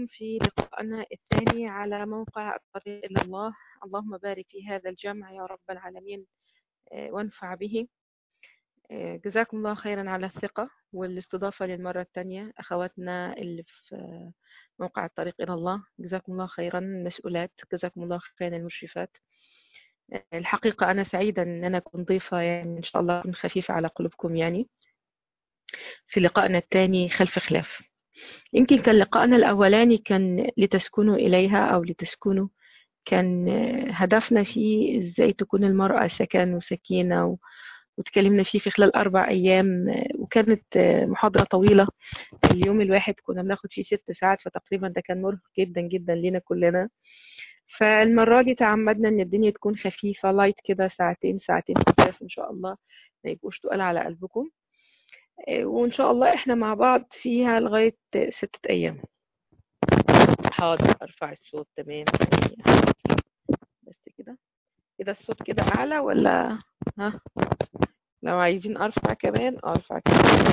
في لقائنا الثاني على موقع الطريق إلى الله اللهم بارك في هذا الجمع يا رب العالمين آه، وانفع به آه، جزاكم الله خيرا على الثقة والاستضافة للمرة الثانية أخواتنا اللي في آه، موقع الطريق إلى الله جزاكم الله خيرا المسؤولات جزاكم الله خيرا المشرفات آه، الحقيقة أنا سعيدة أن أنا أكون ضيفة يعني إن شاء الله أكون خفيفة على قلوبكم يعني في لقائنا الثاني خلف خلاف يمكن كان لقائنا الأولاني كان لتسكنوا إليها أو لتسكنوا كان آه، هدفنا فيه إزاي تكون المرأة سكن وسكينة و... وتكلمنا فيه في خلال أربع أيام آه، وكانت آه، محاضرة طويلة اليوم الواحد كنا بناخد فيه ست ساعات فتقريبا ده كان مرهق جدا جدا لينا كلنا فالمرة دي تعمدنا إن الدنيا تكون خفيفة لايت كده ساعتين ساعتين خفاف إن شاء الله ما يبقوش تقال على قلبكم آه، وإن شاء الله إحنا مع بعض فيها لغاية آه، ستة أيام حاضر أرفع الصوت تمام بس كده كده الصوت كده أعلى ولا ها لو عايزين أرفع كمان أرفع كمان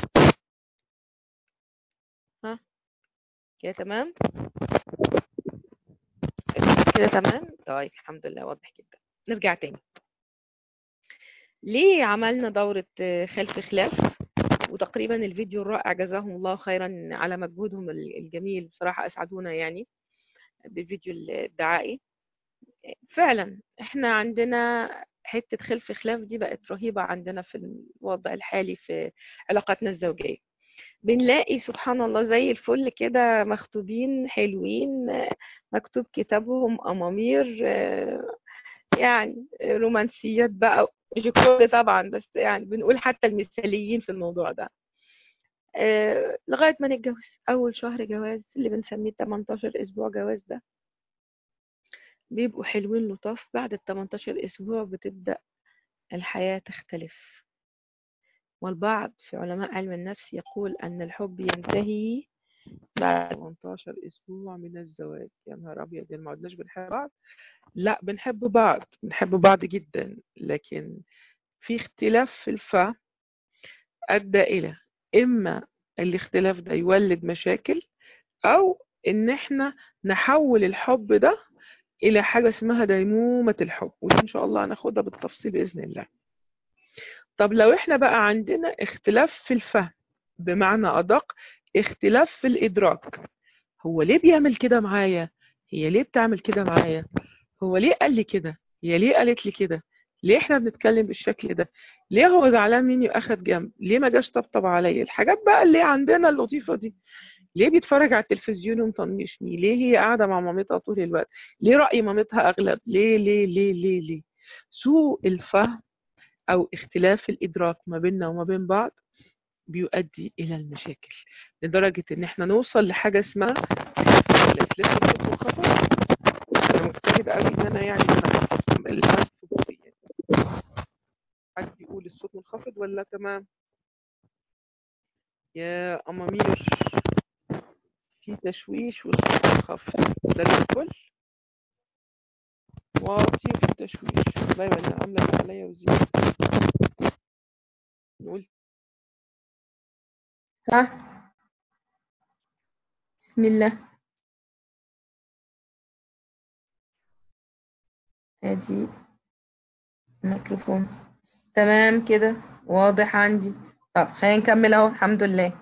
ها كده تمام كده تمام طيب الحمد لله واضح جدا نرجع تاني ليه عملنا دورة آه، خلف خلاف وتقريبا الفيديو الرائع جزاهم الله خيرا على مجهودهم ال- الجميل بصراحة أسعدونا يعني بالفيديو الدعائي فعلا احنا عندنا حتة خلف خلاف دي بقت رهيبة عندنا في الوضع الحالي في علاقاتنا الزوجية بنلاقي سبحان الله زي الفل كده مخطوبين حلوين آه، مكتوب كتابهم أمامير آه، يعني رومانسيات بقى مش الكل طبعا بس يعني بنقول حتى المثاليين في الموضوع ده آه، لغاية ما نتجوز أول شهر جواز اللي بنسميه 18 أسبوع جواز ده بيبقوا حلوين لطاف بعد ال 18 أسبوع بتبدأ الحياة تختلف والبعض في علماء علم النفس يقول أن الحب ينتهي بعد 18 أسبوع من الزواج يا نهار أبيض يعني ما عدناش بنحب بعض لا بنحب بعض بنحب بعض جدا لكن في اختلاف في الفهم أدى إلى إما الاختلاف ده يولد مشاكل أو إن إحنا نحول الحب ده إلى حاجة اسمها ديمومة الحب ودي إن شاء الله هناخدها بالتفصيل بإذن الله طب لو إحنا بقى عندنا اختلاف في الفهم بمعنى أدق اختلاف في الإدراك هو ليه بيعمل كده معايا هي ليه بتعمل كده معايا هو ليه قال لي كده هي ليه قالت لي كده ليه احنا بنتكلم بالشكل ده ليه هو زعلان مني واخد جنب ليه ما جاش طبطب عليا الحاجات بقى اللي عندنا اللطيفه دي ليه بيتفرج على التلفزيون ومطنشني ليه هي قاعده مع مامتها طول الوقت ليه راي مامتها اغلب ليه ليه ليه ليه ليه سوء الفهم او اختلاف الادراك ما بيننا وما بين بعض بيؤدي الى المشاكل لدرجه ان احنا نوصل لحاجه اسمها خلاف لسه الصوت منخفض انا مجتهده قوي ان انا يعني انفس الانف بقي يعني. حد يقول الصوت منخفض ولا تمام يا امامير في تشويش والصوت منخفض ده للكل واطي وفي تشويش والله انا عامله اللي عليا وزياده نقول ها بسم الله ادي الميكروفون تمام كده واضح عندي طب خلينا نكمل اهو الحمد لله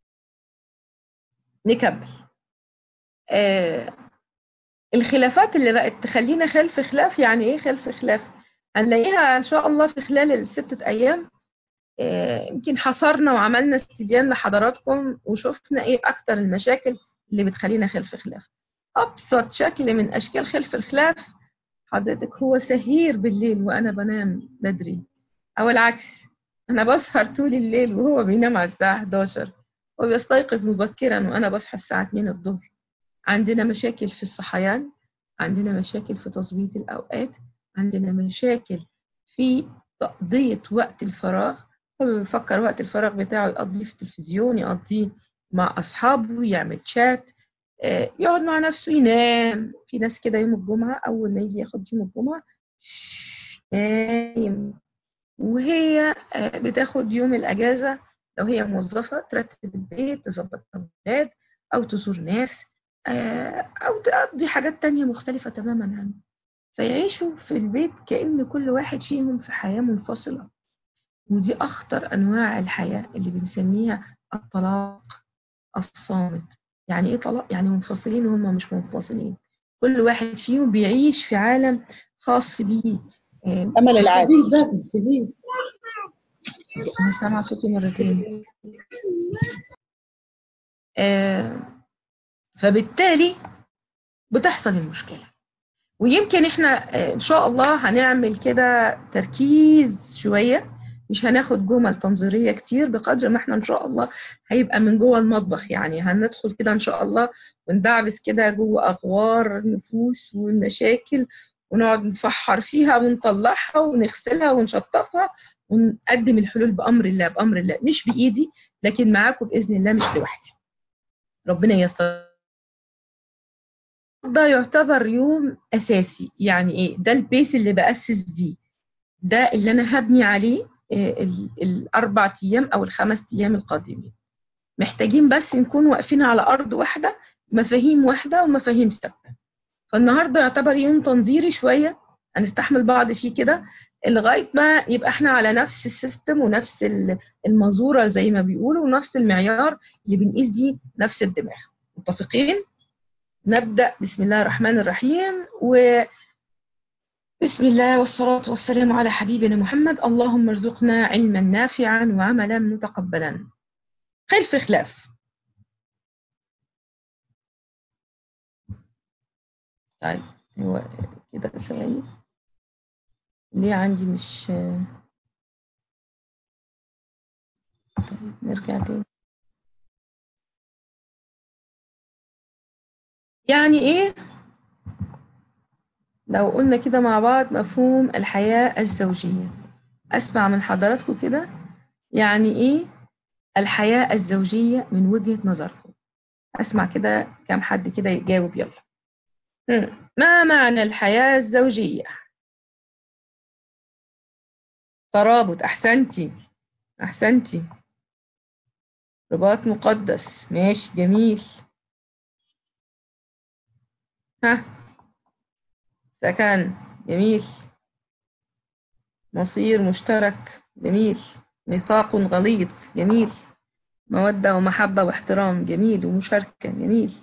نكمل آه الخلافات اللي بقت تخلينا خلف خلاف يعني ايه خلف خلاف هنلاقيها ان شاء الله في خلال الستة ايام آه، يمكن حصرنا وعملنا استبيان لحضراتكم وشفنا ايه اكتر المشاكل اللي بتخلينا خلف خلاف ابسط شكل من اشكال خلف الخلاف حضرتك هو سهير بالليل وانا بنام بدري او العكس انا بسهر طول الليل وهو بينام على الساعة 11 وبيستيقظ مبكرا وانا بصحى الساعة 2 الظهر عندنا مشاكل في الصحيان عندنا مشاكل في تظبيط الأوقات عندنا مشاكل في تقضية وقت الفراغ هو بيفكر وقت الفراغ بتاعه يقضيه في التلفزيون يقضيه مع أصحابه يعمل شات آه، يقعد مع نفسه ينام في ناس كده يوم الجمعة أول ما يجي ياخد يوم الجمعة نايم وهي آه، بتاخد يوم الأجازة لو هي موظفة ترتب البيت تظبط الأولاد أو تزور ناس أو تقضي حاجات تانية مختلفة تماما عنه فيعيشوا في البيت كأن كل واحد فيهم في حياة منفصلة ودي أخطر أنواع الحياة اللي بنسميها الطلاق الصامت يعني إيه طلاق؟ يعني منفصلين وهم مش منفصلين كل واحد فيهم بيعيش في عالم خاص بيه أمل العادي أنا سامعة صوتي مرتين آه فبالتالي بتحصل المشكلة ويمكن احنا ان شاء الله هنعمل كده تركيز شوية مش هناخد جمل تنظيرية كتير بقدر ما احنا ان شاء الله هيبقى من جوه المطبخ يعني هندخل كده ان شاء الله وندعبس كده جوه اغوار النفوس والمشاكل ونقعد نفحر فيها ونطلعها ونغسلها ونشطفها ونقدم الحلول بأمر الله بأمر الله مش بإيدي لكن معاكم بإذن الله مش لوحدي ربنا يستر ده يعتبر يوم أساسي يعني إيه ده البيس اللي بأسس بيه ده اللي أنا هبني عليه الأربع أيام أو الخمس أيام القادمين محتاجين بس نكون واقفين على أرض واحدة مفاهيم واحدة ومفاهيم ثابتة فالنهاردة يعتبر يوم تنظيري شوية هنستحمل بعض فيه كده لغاية ما يبقى احنا على نفس السيستم ونفس المزورة زي ما بيقولوا ونفس المعيار اللي بنقيس بيه نفس الدماغ متفقين؟ نبدأ بسم الله الرحمن الرحيم و بسم الله والصلاة والسلام على حبيبنا محمد اللهم ارزقنا علما نافعا وعملا متقبلا خلف خلاف طيب هو كده ثواني ليه عندي مش طيب نرجع تاني يعني ايه لو قلنا كده مع بعض مفهوم الحياة الزوجية اسمع من حضراتكم كده يعني ايه الحياة الزوجية من وجهة نظركم اسمع كده كام حد كده يجاوب يلا ما معنى الحياة الزوجية ترابط احسنتي احسنتي رباط مقدس ماشي جميل ها سكن جميل مصير مشترك جميل نطاق غليظ جميل مودة ومحبة واحترام جميل ومشاركة جميل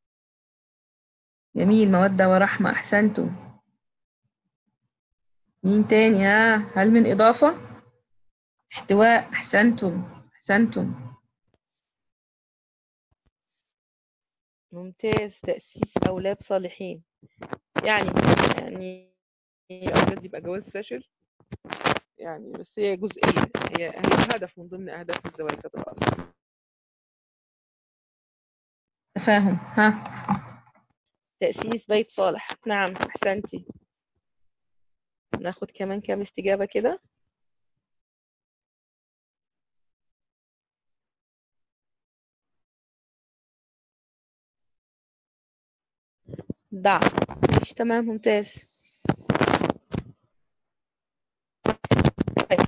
جميل مودة ورحمة أحسنتم مين تاني ها هل من إضافة احتواء أحسنتم أحسنتم ممتاز تأسيس أولاد صالحين يعني يعني أولاد يبقى جواز فاشل يعني بس هي جزئية هي هي هدف من ضمن أهداف الزواج هتبقى أصلا تفاهم ها تأسيس بيت صالح نعم أحسنتي ناخد كمان كام استجابة كده دعم مش تمام ممتاز طيب.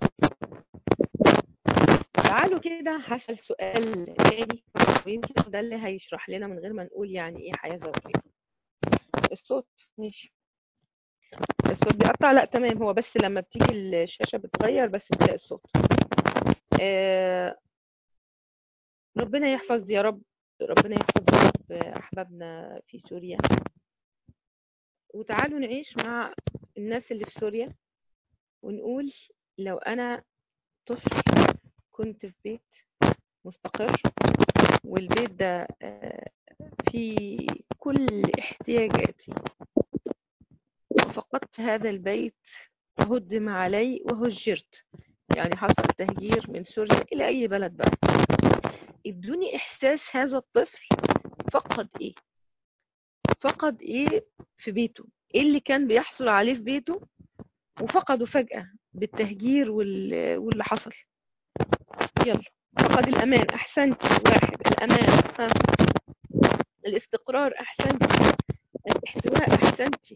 تعالوا كده هسأل سؤال تاني ويمكن ده اللي هيشرح لنا من غير ما نقول يعني ايه حياة زوجية الصوت ماشي الصوت بيقطع لا تمام هو بس لما بتيجي الشاشة بتغير بس بتلاقي الصوت آه ربنا يحفظ يا رب ربنا يحفظ يا رب أحبابنا في سوريا وتعالوا نعيش مع الناس اللي في سوريا ونقول لو أنا طفل كنت في بيت مستقر والبيت ده فيه كل احتياجاتي وفقدت هذا البيت هدم علي وهجرت يعني حصل تهجير من سوريا إلى أي بلد بقى ادوني إحساس هذا الطفل فقد إيه فقد إيه في بيته إيه اللي كان بيحصل عليه في بيته وفقده فجأة بالتهجير واللي حصل يلا فقد الأمان أحسنتي واحد الأمان ها. الاستقرار أحسنتي الاحتواء أحسنتي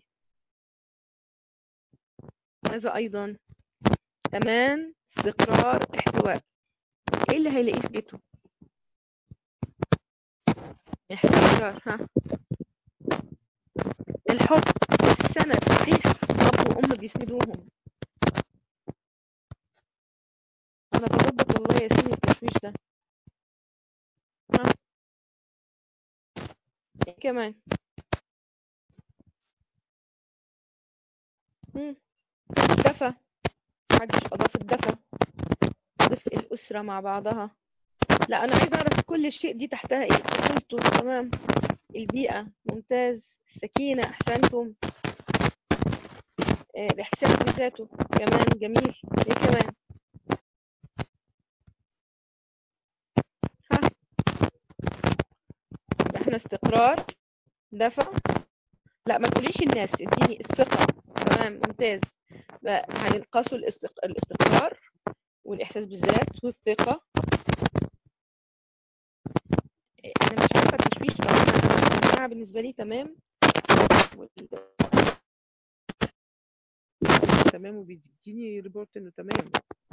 ماذا أيضا أمان استقرار احتواء إيه اللي هيلاقيه في بيته استقرار ها الحب السند صحيح اب وام بيسندوهم انا بضبط والله يا سيدي التشويش ده ها ايه كمان مم. الدفى محدش اضاف الدفى دفء الاسره مع بعضها لا انا عايزه اعرف كل شيء دي تحتها ايه طفولته تمام البيئه ممتاز السكينه احسنتم آه، الاحساس بذاته كمان جميل ايه كمان ها احنا استقرار دفع لا ما تقوليش الناس اديني الثقة تمام ممتاز بقى هننقصوا الاستق... الاستقرار والإحساس بالذات والثقة إيه، أنا مش عارفة التشويش بس أنا الجماعة بالنسبة لي تمام وال- تمام وبيديني ريبورت إنه تمام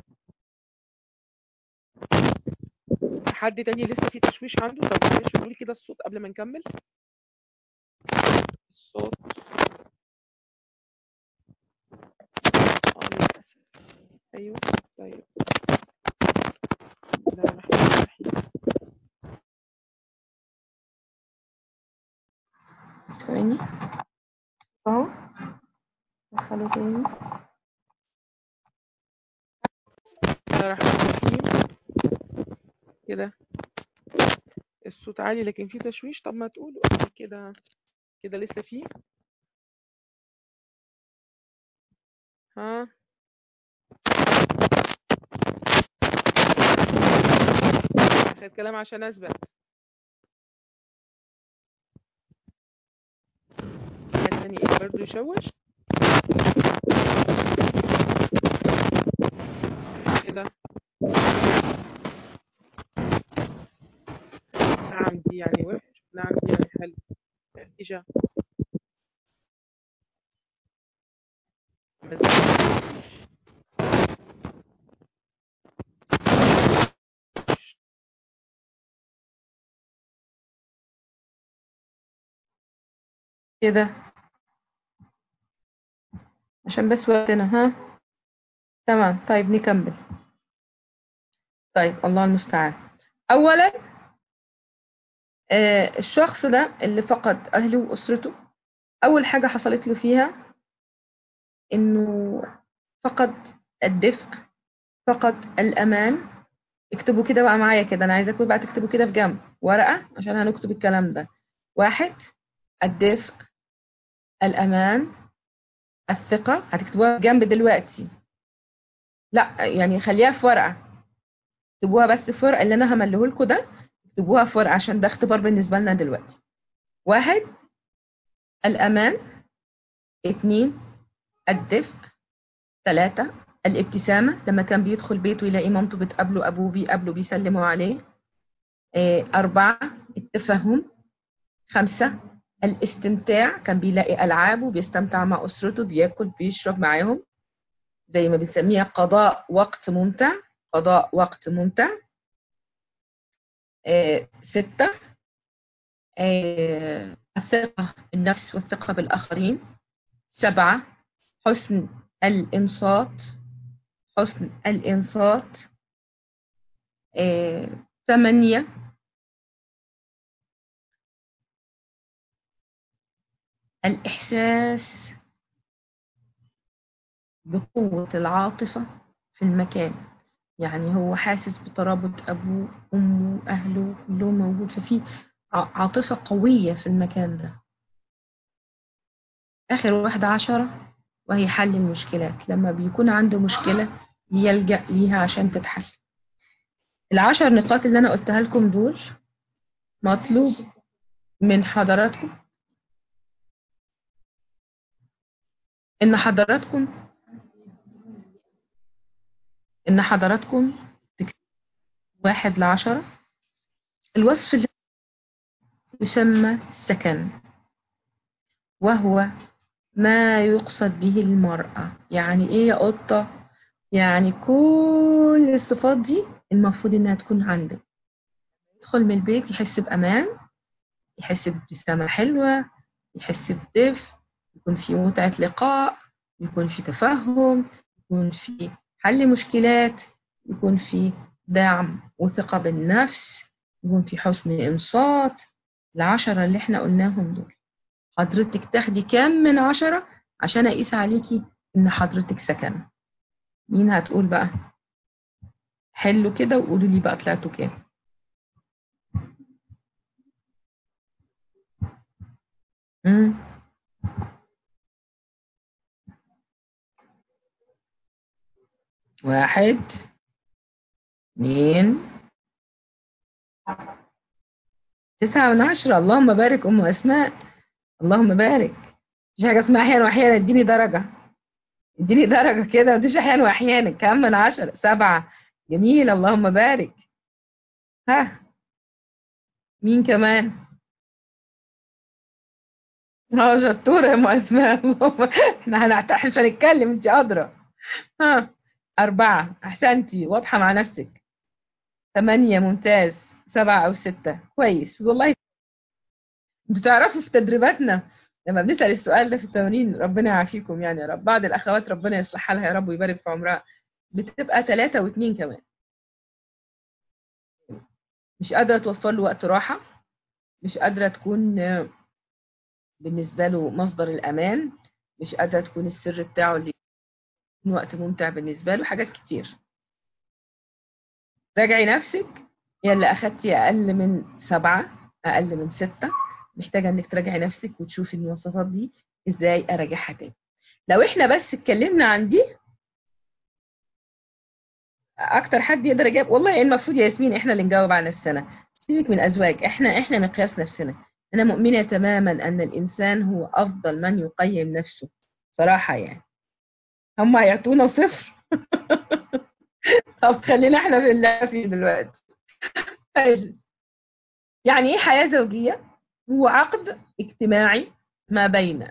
حد تاني لسه في تشويش عنده طب معلش قولي كده الصوت قبل ما نكمل الصوت اه للأسف أيوه طيب بسم الله الرحمن الرحيم ثواني اهو دخله تاني بسم الله الرحمن الرحيم كده الصوت عالي لكن في تشويش طب ما تقولوا كده كده لسه فيه ها آخر كلام عشان أثبت حد تاني إيه برضه يشوش كده نعم دي يعني وحش نعم دي يعني حلو نتيجة كده عشان بس وقتنا ها تمام طيب نكمل طيب الله المستعان اولا آه الشخص ده اللي فقد اهله واسرته اول حاجه حصلت له فيها انه فقد الدفء فقد الامان اكتبوا كده بقى معايا كده انا عايزاكم بقى تكتبوا كده في جنب ورقه عشان هنكتب الكلام ده واحد الدفء الامان الثقه هتكتبوها في جنب دلوقتي لا يعني خليها في ورقه اكتبوها بس في ورقه اللي انا همليه لكم ده اكتبوها في ورقه عشان ده اختبار بالنسبه لنا دلوقتي واحد الامان اتنين الدفء ثلاثة الابتسامة لما كان بيدخل بيته يلاقي مامته بتقابله أبوه بيقابله بيسلموا عليه آه، أربعة التفهم خمسة الاستمتاع كان بيلاقي ألعابه بيستمتع مع أسرته بياكل بيشرب معاهم زي ما بنسميها قضاء وقت ممتع قضاء وقت ممتع آه، ستة آه، الثقة بالنفس والثقة بالآخرين سبعة حسن الإنصات حسن الإنصات آه، ثمانية الإحساس بقوة العاطفة في المكان يعني هو حاسس بترابط أبوه أمه أهله كلهم موجود ففي ع- عاطفة قوية في المكان ده آخر واحدة عشرة وهي حل المشكلات لما بيكون عنده مشكلة يلجأ ليها عشان تتحل العشر نقاط اللي أنا قلتها لكم دول مطلوب من حضراتكم إن حضراتكم إن حضراتكم تكتبوا واحد لعشرة الوصف اللي يسمى السكن وهو ما يقصد به المرأة يعني إيه يا قطة؟ يعني كل الصفات دي المفروض إنها تكون عندك يدخل من البيت يحس بأمان يحس بابتسامة حلوة يحس بدفء يكون في متعة لقاء يكون في تفهم يكون في حل مشكلات يكون في دعم وثقة بالنفس يكون في حسن إنصات العشرة اللي احنا قلناهم دول حضرتك تاخدي كام من عشرة عشان أقيس عليكي إن حضرتك سكن مين هتقول بقى حلوا كده وقولوا لي بقى طلعتوا كام مم. واحد اثنين تسعة من عشرة اللهم بارك أم أسماء اللهم بارك مفيش حاجة اسمها أحيانا وأحيانا اديني درجة اديني درجة كده مفيش أحيانا وأحيانا كم من عشرة سبعة جميل اللهم بارك ها مين كمان اه شطورة يا أم أسماء اللهم احنا هنعت- إحنا مش هنتكلم انت أدرى ها أربعة أحسنتي واضحة مع نفسك ثمانية ممتاز سبعة أو ستة كويس والله انتوا تعرفوا في تدريباتنا لما بنسأل السؤال ده في التمارين ربنا يعافيكم يعني يا رب بعض الأخوات ربنا يصلح حالها يا رب ويبارك في عمرها بتبقى ثلاثة واثنين كمان مش قادرة توفر له وقت راحة مش قادرة تكون آه، بالنسبة له مصدر الأمان مش قادرة تكون السر بتاعه اللي يكون وقت ممتع بالنسبة له حاجات كتير راجعي نفسك يلا أخدتي أقل من سبعة أقل من ستة محتاجة إنك تراجعي نفسك وتشوفي المواصفات دي إزاي أراجعها تاني لو إحنا بس اتكلمنا عن دي أكتر حد يقدر يجاوب والله المفروض يا ياسمين إحنا اللي نجاوب على نفسنا سيبك من الأزواج إحنا إحنا مقياس نفسنا أنا مؤمنة تماما أن الإنسان هو أفضل من يقيم نفسه صراحة يعني هم هيعطونا صفر طب خلينا احنا في الله فيه دلوقتي يعني ايه حياة زوجية هو عقد اجتماعي ما بين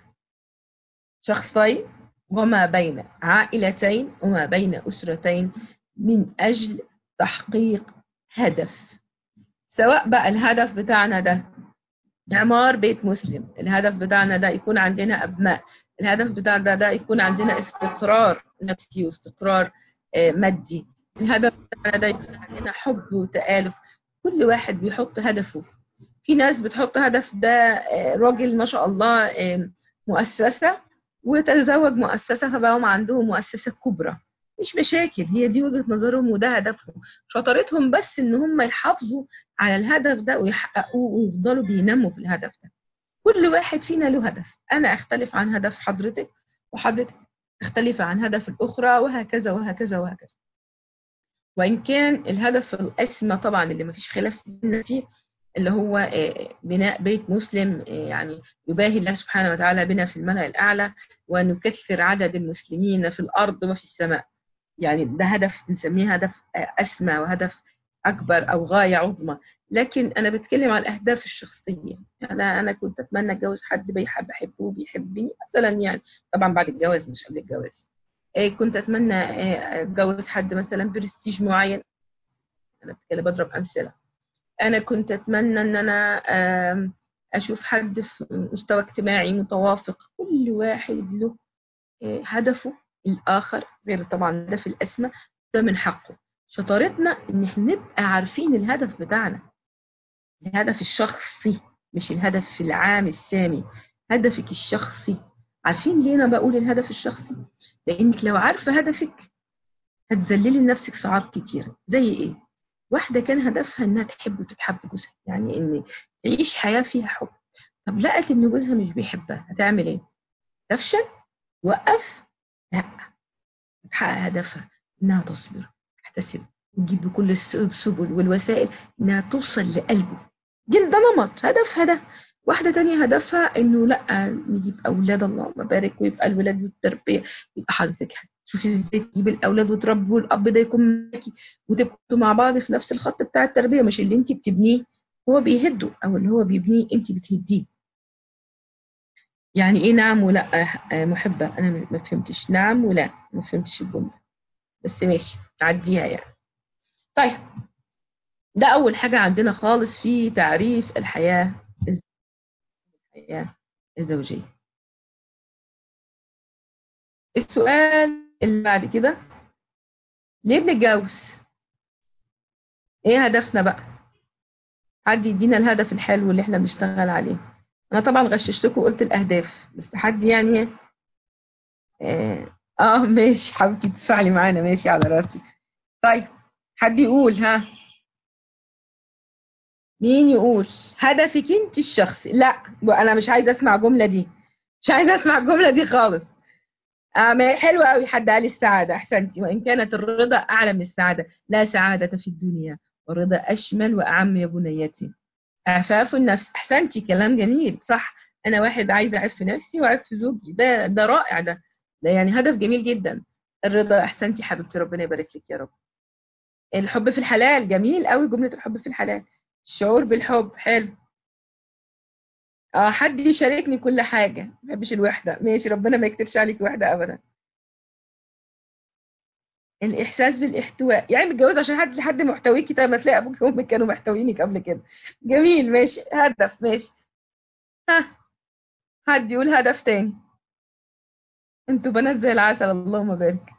شخصين وما بين عائلتين وما بين أسرتين من أجل تحقيق هدف سواء بقى الهدف بتاعنا ده إعمار بيت مسلم الهدف بتاعنا ده يكون عندنا أبناء الهدف بتاعنا ده يكون عندنا استقرار نفسي واستقرار آه، مادي الهدف بتاعنا ده يكون عندنا حب وتآلف كل واحد بيحط هدفه في ناس بتحط هدف ده آه، راجل ما شاء الله آه، مؤسسة وتزوج مؤسسة فبقوا هم عندهم مؤسسة كبرى مش مشاكل هي دي وجهة نظرهم وده هدفهم شطارتهم بس ان هم يحافظوا على الهدف ده ويحققوه ويفضلوا بينموا في الهدف ده كل واحد فينا له هدف انا اختلف عن هدف حضرتك وحضرتك تختلف عن هدف الاخرى وهكذا وهكذا وهكذا وان كان الهدف الاسمى طبعا اللي ما فيش خلاف بينا فيه اللي هو آه، بناء بيت مسلم آه، يعني يباهي الله سبحانه وتعالى بنا في الملأ الأعلى ونكثر عدد المسلمين في الأرض وفي السماء يعني ده هدف بنسميه هدف آه، أسمى وهدف أكبر أو غاية عظمى لكن أنا بتكلم على الأهداف الشخصية أنا أنا كنت أتمنى أتجوز حد بيحب بحبه وبيحبني مثلا يعني طبعا بعد الجواز مش قبل الجواز آه، كنت أتمنى آه، أتجوز حد مثلا برستيج معين أنا بتكلم بضرب أمثلة انا كنت اتمنى ان انا آم، اشوف حد في مستوى اجتماعي متوافق كل واحد له آه، هدفه الاخر غير طبعا الهدف الاسمى ده من حقه شطارتنا ان احنا نبقى عارفين الهدف بتاعنا الهدف الشخصي مش الهدف العام السامي هدفك الشخصي عارفين ليه انا بقول الهدف الشخصي لانك لو عارفه هدفك هتذللي لنفسك صعاب كتير زي ايه واحدة كان هدفها إنها تحب وتتحب جوزها يعني إن تعيش حياة فيها حب طب لقت إن جوزها مش بيحبها هتعمل إيه؟ تفشل؟ توقف؟ لا تحقق هدفها إنها تصبر تحتسب وتجيب بكل الس- السبل والوسائل إنها توصل لقلبه دي ده نمط هدفها ده واحدة تانية هدفها إنه لأ نجيب أولاد اللهم بارك ويبقى الولاد والتربية يبقى حضرتك شوفي ازاي تجيب الأولاد وتربوا والأب ده يكون معاكي وتبقوا مع بعض في نفس الخط بتاع التربية مش اللي انت بتبنيه هو بيهده او اللي هو بيبنيه انت بتهديه يعني ايه نعم ولا آه، محبة انا ما فهمتش نعم ولا ما فهمتش الجملة بس ماشي عديها يعني طيب ده اول حاجة عندنا خالص في تعريف الحياة الحياة الزوجية السؤال اللي بعد كده ليه بنتجوز ايه هدفنا بقى حد يدينا الهدف الحلو اللي احنا بنشتغل عليه انا طبعا غششتكم وقلت الاهداف بس حد يعني اه, آه ماشي حبيبتي تفعلي معانا ماشي على راسي طيب حد يقول ها مين يقول هدفك انت الشخصي لا انا مش عايزه اسمع الجمله دي مش عايزه اسمع الجمله دي خالص آه ما حلوه قوي حد قال السعاده احسنتي وان كانت الرضا اعلى من السعاده لا سعاده في الدنيا والرضا اشمل واعم يا بنيتي عفاف النفس احسنتي كلام جميل صح انا واحد عايزه اعف نفسي واعف زوجي ده ده رائع ده ده يعني هدف جميل جدا الرضا احسنتي حبيبتي ربنا يبارك لك يا رب الحب في الحلال جميل قوي جمله الحب في الحلال الشعور بالحب حلو اه حد يشاركني كل حاجه ما بحبش الوحده ماشي ربنا ما يكتبش عليك وحده ابدا الاحساس بالاحتواء يعني متجوز عشان حد لحد محتويكي طيب ما تلاقي ابوك وامك كانوا محتوينك قبل كده جميل ماشي هدف ماشي ها حد يقول هدف تاني انتوا بنات زي العسل اللهم بارك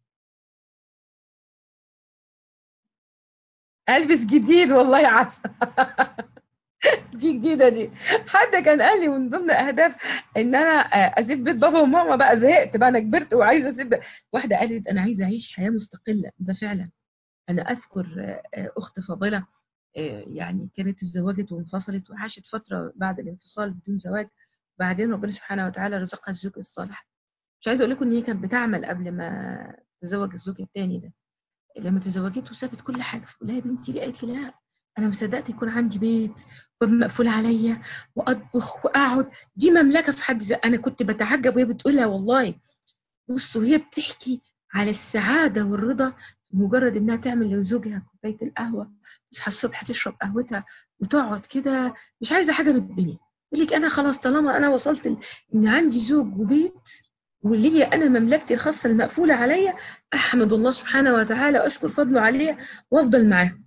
البس جديد والله عسل دي جديدة دي حد كان قال لي من ضمن أهداف إن أنا أسيب بيت بابا وماما بقى زهقت بقى أنا كبرت وعايزة أسيب واحدة قالت أنا عايزة أعيش حياة مستقلة ده فعلا أنا أذكر أخت فاضلة يعني كانت اتزوجت وانفصلت وعاشت فترة بعد الانفصال بدون زواج بعدين ربنا سبحانه وتعالى رزقها الزوج الصالح مش عايزة أقول لكم إن هي كانت بتعمل قبل ما تتزوج الزوج الثاني ده لما تزوجت وسابت كل حاجة فقول لها يا بنتي قالت لي لا انا مصدقت يكون عندي بيت باب مقفول عليا واطبخ واقعد دي مملكه في حد ذاتها انا كنت بتعجب وهي بتقولها والله بصوا هي بتحكي على السعاده والرضا مجرد انها تعمل لزوجها كوبايه القهوه تصحى الصبح تشرب قهوتها وتقعد كده مش عايزه حاجه من الدنيا يقول لك انا خلاص طالما انا وصلت ان عندي زوج وبيت واللي هي انا مملكتي الخاصه المقفوله عليا احمد الله سبحانه وتعالى واشكر فضله عليا وافضل معاه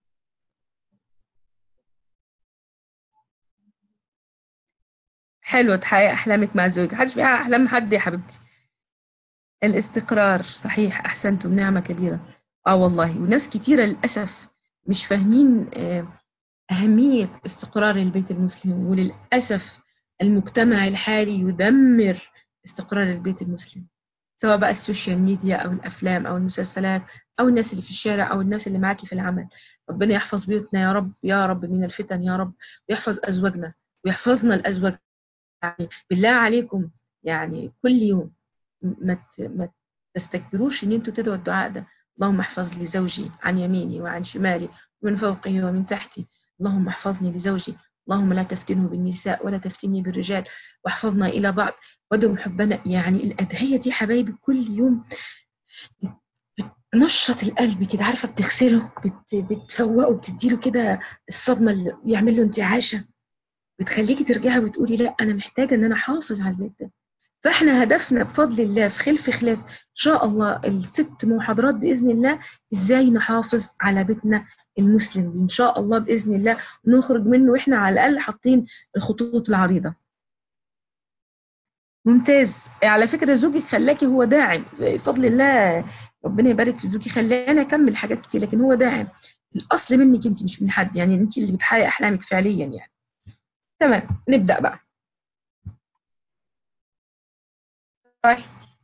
حلو تحقق احلامك مع زوجك محدش بيحقق احلام حد يا حبيبتي الاستقرار صحيح احسنتم نعمه كبيره اه والله وناس كتيره للاسف مش فاهمين اهميه استقرار البيت المسلم وللاسف المجتمع الحالي يدمر استقرار البيت المسلم سواء بقى السوشيال ميديا او الافلام او المسلسلات او الناس اللي في الشارع او الناس اللي معاكي في العمل ربنا يحفظ بيوتنا يا رب يا رب من الفتن يا رب ويحفظ ازواجنا ويحفظنا الازواج يعني بالله عليكم يعني كل يوم ما ما تستكبروش ان انتوا تدعوا الدعاء ده اللهم احفظ لي زوجي عن يميني وعن شمالي ومن فوقي ومن تحتي اللهم احفظني لزوجي اللهم لا تفتنه بالنساء ولا تفتني بالرجال واحفظنا الى بعض ودم حبنا يعني الادعيه دي حبايبي كل يوم بتنشط القلب كده عارفه بتغسله بت بتفوقه بتديله كده الصدمه اللي يعمل له انتعاشه بتخليكي ترجعي وتقولي لا انا محتاجه ان انا احافظ على البيت ده فاحنا هدفنا بفضل الله في خلف خلاف ان شاء الله الست محاضرات باذن الله ازاي نحافظ على بيتنا المسلم ان شاء الله باذن الله نخرج منه واحنا على الاقل حاطين الخطوط العريضه ممتاز على فكره زوجك خلاكي هو داعم بفضل الله ربنا يبارك في زوجي خلاني اكمل حاجات كتير لكن هو داعم الاصل منك انت مش من حد يعني انت اللي بتحقق احلامك فعليا يعني تمام نبدأ بقى طيب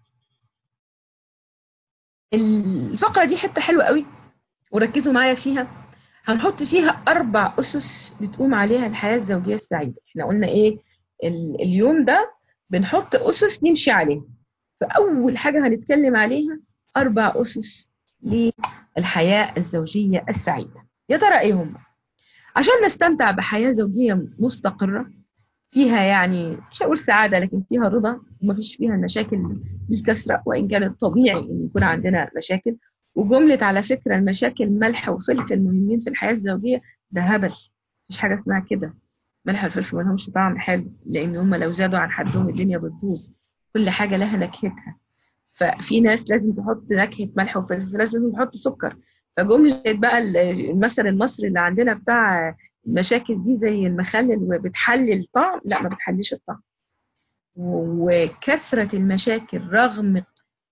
الفقرة دي حتة حلوة قوي وركزوا معايا فيها هنحط فيها أربع أسس بتقوم عليها الحياة الزوجية السعيدة احنا قلنا إيه اليوم ده بنحط أسس نمشي عليها فأول حاجة هنتكلم عليها أربع أسس للحياة الزوجية السعيدة يا ترى إيه هم؟ عشان نستمتع بحياة زوجية مستقرة فيها يعني مش هقول سعادة لكن فيها رضا وما فيش فيها مشاكل بالكثرة وإن كانت طبيعي إن يكون عندنا مشاكل وجملة على فكرة المشاكل ملح وفلفل مهمين في الحياة الزوجية ده هبل مفيش حاجة اسمها كده ملح والفلفل ما لهمش طعم حلو لأن هم لو زادوا عن حدهم الدنيا بتبوظ كل حاجة لها نكهتها ففي ناس لازم تحط نكهة ملح وفلفل في ناس لازم تحط سكر فجملة بقى المثل المصري اللي عندنا بتاع المشاكل دي زي المخلل وبتحلل طعم لا ما بتحليش الطعم وكثرة المشاكل رغم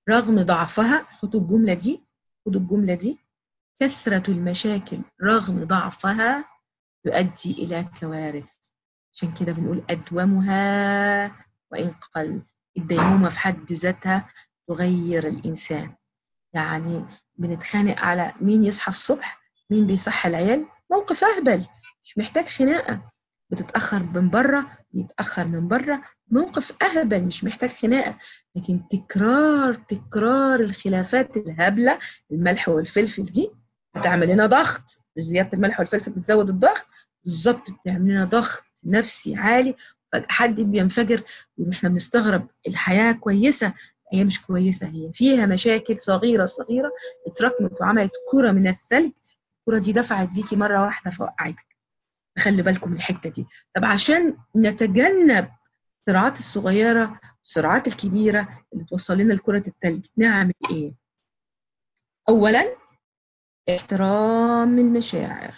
رغم ضعفها خدوا الجملة دي خدوا الجملة دي كثرة المشاكل رغم ضعفها تؤدي إلى كوارث عشان كده بنقول أدومها وإن قل الديمومة في حد ذاتها تغير الإنسان يعني بنتخانق على مين يصحى الصبح مين بيصحى العيال موقف أهبل مش محتاج خناقة بتتأخر من بره بيتأخر من بره موقف أهبل مش محتاج خناقة لكن تكرار تكرار الخلافات الهبلة الملح والفلفل دي بتعمل لنا ضغط زيادة الملح والفلفل بتزود الضغط بالظبط بتعمل لنا ضغط نفسي عالي حد بينفجر واحنا بنستغرب الحياة كويسة هي مش كويسة هي فيها مشاكل صغيرة صغيرة اتراكمت وعملت كرة من الثلج الكرة دي دفعت بيكي مرة واحدة فوقعتك خلي بالكم من الحتة دي طب عشان نتجنب الصراعات الصغيرة الصراعات الكبيرة اللي توصل لنا لكرة الثلج نعمل ايه اولا احترام المشاعر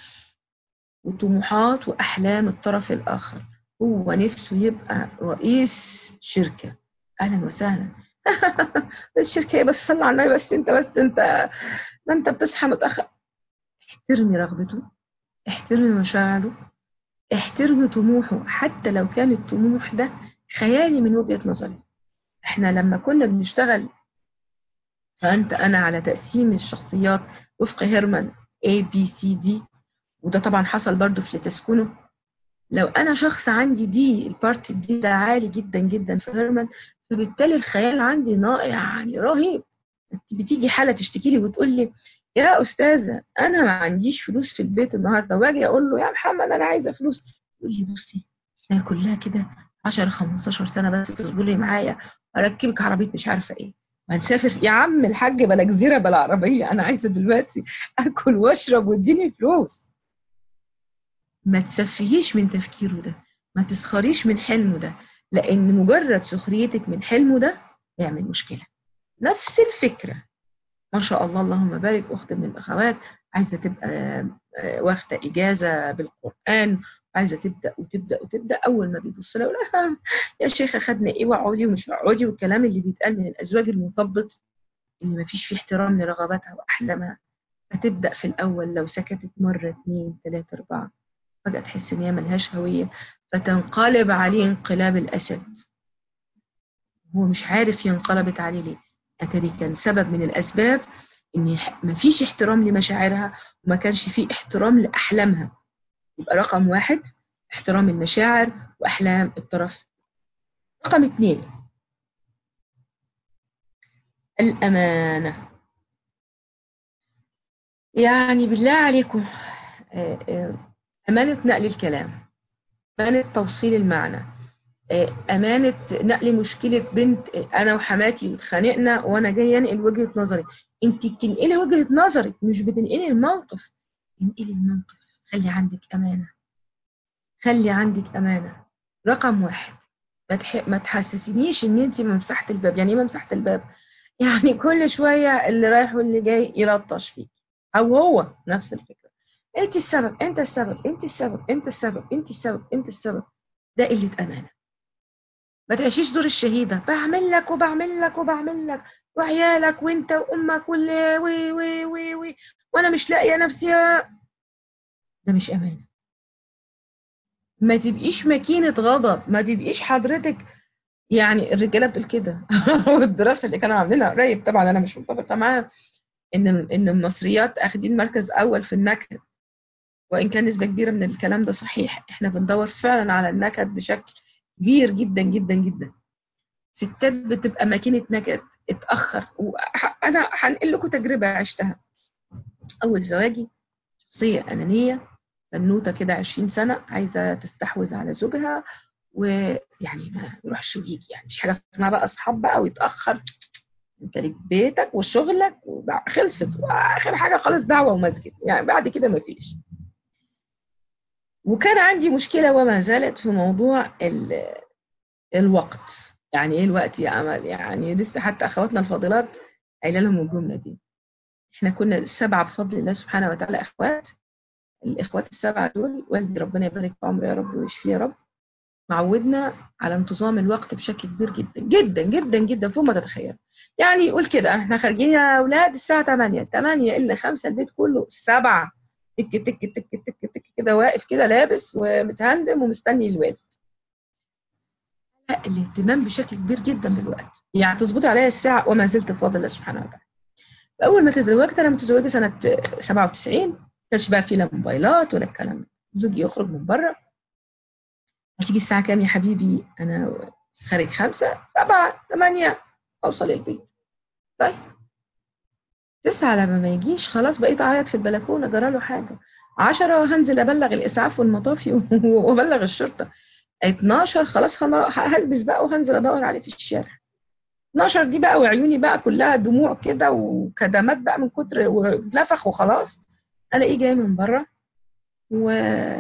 وطموحات واحلام الطرف الاخر هو نفسه يبقى رئيس شركة اهلا وسهلا الشركة ايه بس صلى على النبي بس انت بس انت ما انت بتصحى متأخر احترمي رغبته احترمي مشاعره احترمي طموحه حتى لو كان الطموح ده خيالي من وجهة نظري احنا لما كنا بنشتغل فانت انا على تقسيم الشخصيات وفق هيرمان A B C D وده طبعا حصل برضو في لتسكنه لو انا شخص عندي دي البارت دي ده عالي جدا جدا في هيرمان فبالتالي الخيال عندي نائع يعني رهيب بتيجي حاله تشتكي لي وتقول لي يا استاذه انا ما عنديش فلوس في البيت النهارده واجي اقول له يا محمد انا عايزه فلوس يقول لي بصي هي كلها كده 10 15 سنه بس تصبري معايا اركبك عربيه مش عارفه ايه وهنسافر يا عم الحاج بلا جزيره بلا عربيه انا عايزه دلوقتي اكل واشرب واديني فلوس ما تسفهيش من تفكيره ده ما تسخريش من حلمه ده لان مجرد سخريتك من حلمه ده يعمل مشكله نفس الفكره ما شاء الله اللهم بارك اخت من الاخوات عايزه تبقى واخده اجازه بالقران عايزه تبدا وتبدا وتبدا اول ما بيبص لها يقول يا شيخه خدنا ايه واقعدي ومش اقعدي والكلام اللي بيتقال من الازواج المثبط اللي ما فيش فيه احترام لرغباتها واحلامها هتبدا في الاول لو سكتت مره اثنين ثلاثه اربعه فجاه تحس ان هي ملهاش هويه فتنقلب عليه انقلاب الاسد هو مش عارف ينقلبت عليه ليه اتاري كان سبب من الاسباب ان ما فيش احترام لمشاعرها وما كانش فيه احترام لاحلامها يبقى رقم واحد احترام المشاعر واحلام الطرف رقم اثنين الامانه يعني بالله عليكم امانه نقل الكلام امانه توصيل المعنى امانه نقل مشكله بنت انا وحماتي اتخانقنا وانا جايه انقل وجهه نظري انت بتنقلي وجهه نظرك مش بتنقلي الموقف انقلي الموقف خلي عندك امانه خلي عندك امانه رقم واحد ما تحسسنيش ان انت ممسحه الباب يعني ايه ممسحه الباب يعني كل شويه اللي رايح واللي جاي يلطش فيك او هو نفس الفكره انت السبب انت السبب انت السبب انت السبب انت السبب انت السبب ده قله امانه ما تعيشيش دور الشهيده بعمل لك وبعمل لك وبعمل لك وعيالك وانت وامك واللي وي وي وي وي وانا مش لاقيه نفسي ده مش امانه ما تبقيش ماكينه غضب ما تبقيش حضرتك يعني الرجاله بتقول كده والدراسه اللي كانوا عاملينها قريب طبعا انا مش متفقه معاها ان ان المصريات اخدين مركز اول في النكد وان كان نسبه كبيره من الكلام ده صحيح احنا بندور فعلا على النكد بشكل كبير جدا جدا جدا ستات بتبقى ماكينه نكد اتاخر وانا هنقل لكم تجربه عشتها اول زواجي شخصيه انانيه بنوته كده 20 سنه عايزه تستحوذ على زوجها ويعني ما يروحش ويجي يعني مش حاجه اسمها بقى اصحاب بقى ويتاخر انت ليك بيتك وشغلك خلصت واخر حاجه خالص دعوه ومسجد يعني بعد كده ما فيش وكان عندي مشكله وما زالت في موضوع الوقت يعني ايه الوقت يا امل يعني لسه حتى اخواتنا الفاضلات قايله لهم الجمله دي احنا كنا سبعه بفضل الله سبحانه وتعالى اخوات الاخوات السبعه دول والدي ربنا يبارك في عمره يا رب ويشفيه يا رب معودنا على انتظام الوقت بشكل كبير جدا جدا جدا جدا فوق ما تتخيل يعني يقول كده احنا خارجين يا اولاد الساعه 8 8 الا 5 البيت كله 7 تك تك تك تك تك كده واقف كده لابس ومتهندم ومستني الواد لا الاهتمام بشكل كبير جدا بالوقت يعني تظبطي عليا الساعه وما زلت بفضل الله سبحانه وتعالى اول ما تزوجت انا متزوجه سنه 97 كانش بقى في لا موبايلات ولا الكلام ده زوجي يخرج من بره هتيجي الساعة كام يا حبيبي أنا خارج خمسة سبعة ثمانية أوصل البيت طيب تسعة لما ما يجيش خلاص بقيت أعيط في البلكونة جراله حاجة عشرة هنزل أبلغ الإسعاف والمطافي وأبلغ الشرطة 12 خلاص خلاص هلبس بقى وهنزل أدور عليه في الشارع 12 دي بقى وعيوني بقى كلها دموع كده وكدمات بقى من كتر ونفخ وخلاص ألاقيه جاي من بره و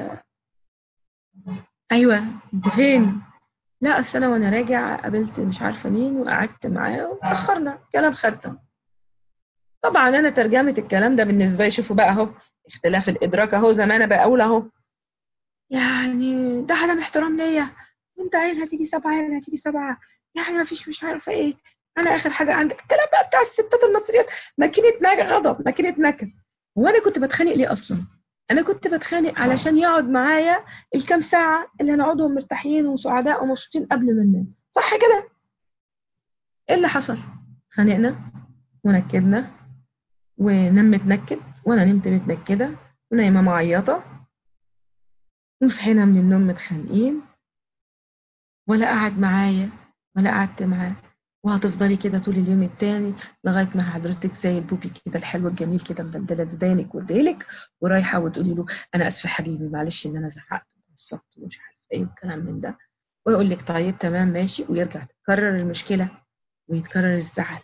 ايوه انت فين لا اصل انا وانا راجع قابلت مش عارفه مين وقعدت معاه وتاخرنا كلام ختم طبعا انا ترجمه الكلام ده بالنسبه لي شوفوا بقى اهو اختلاف الادراك اهو زي ما انا بقول اهو يعني ده عدم احترام ليا وانت عايز هتيجي سبعه يعني هتيجي سبعه يعني ما فيش مش عارفه ايه انا اخر حاجه عندك الكلام بقى بتاع الستات المصريات ماكينه نكد غضب ماكينه نكد هو انا كنت بتخانق ليه اصلا انا كنت بتخانق علشان يقعد معايا الكام ساعه اللي هنقعدهم مرتاحين وسعداء ومبسوطين قبل ما ننام صح كده ايه اللي حصل خانقنا ونكدنا ونام متنكد وانا نمت متنكده ونايمه معيطه وصحينا من النوم متخانقين ولا قعد معايا ولا قعدت معاه وهتفضلي كده طول اليوم التاني لغايه ما حضرتك زي البوبي كده الحلو الجميل كده مدلدله ديدانك وديلك ورايحه وتقولي له انا اسفه حبيبي معلش ان انا زعقت وعصبت ومش عارفه ايه والكلام من ده ويقول لك طيب تمام ماشي ويرجع تتكرر المشكله ويتكرر الزعل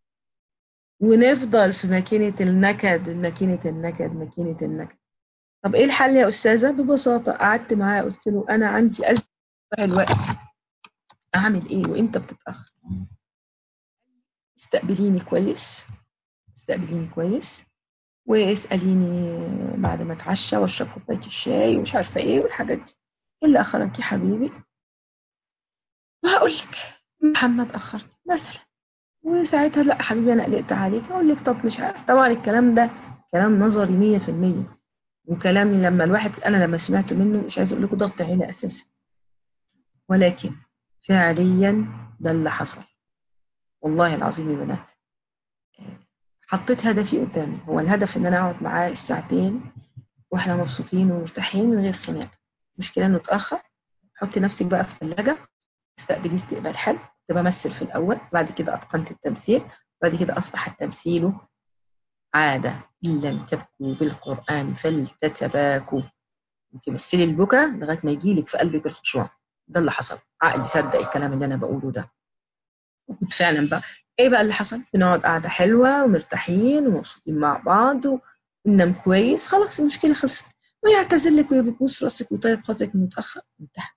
ونفضل في ماكينه النكد ماكينه النكد ماكينه النكد طب ايه الحل يا استاذه ببساطه قعدت معاه قلت له انا عندي ألف الوقت اعمل ايه وانت بتتاخر استقبليني كويس استقبليني كويس واسأليني بعد ما اتعشى واشرب كوباية الشاي ومش عارفة ايه والحاجات دي ايه اللي اخرك يا حبيبي وهقول لك محمد اخرني مثلا وساعتها لا حبيبي انا قلقت عليك اقول لك طب مش عارف طبعا الكلام ده كلام نظري مية في المية وكلامي لما الواحد انا لما سمعت منه مش عايز اقول لكم ضغط عيله اساسا ولكن فعليا ده اللي حصل والله العظيم يا بنات حطيت هدفي قدامي هو الهدف ان انا اقعد معاه الساعتين واحنا مبسوطين ومرتاحين من غير خناق المشكله انه اتاخر حطي نفسك بقى في الثلاجه استقبلي استقبال حلو كنت بمثل في الاول بعد كده اتقنت التمثيل بعد كده اصبح التمثيل عاده ان لم تبكوا بالقران فلتتباكوا تمثلي البكا لغايه ما يجيلك في قلبك الخشوع ده اللي حصل عقلي صدق الكلام اللي انا بقوله ده فعلا بقى ايه بقى اللي حصل بنقعد قعده حلوه ومرتاحين ومبسوطين مع بعض وننام كويس خلاص المشكله خلصت ويعتذر لك ويبوس راسك ويطيب خاطرك انه اتاخر انتهى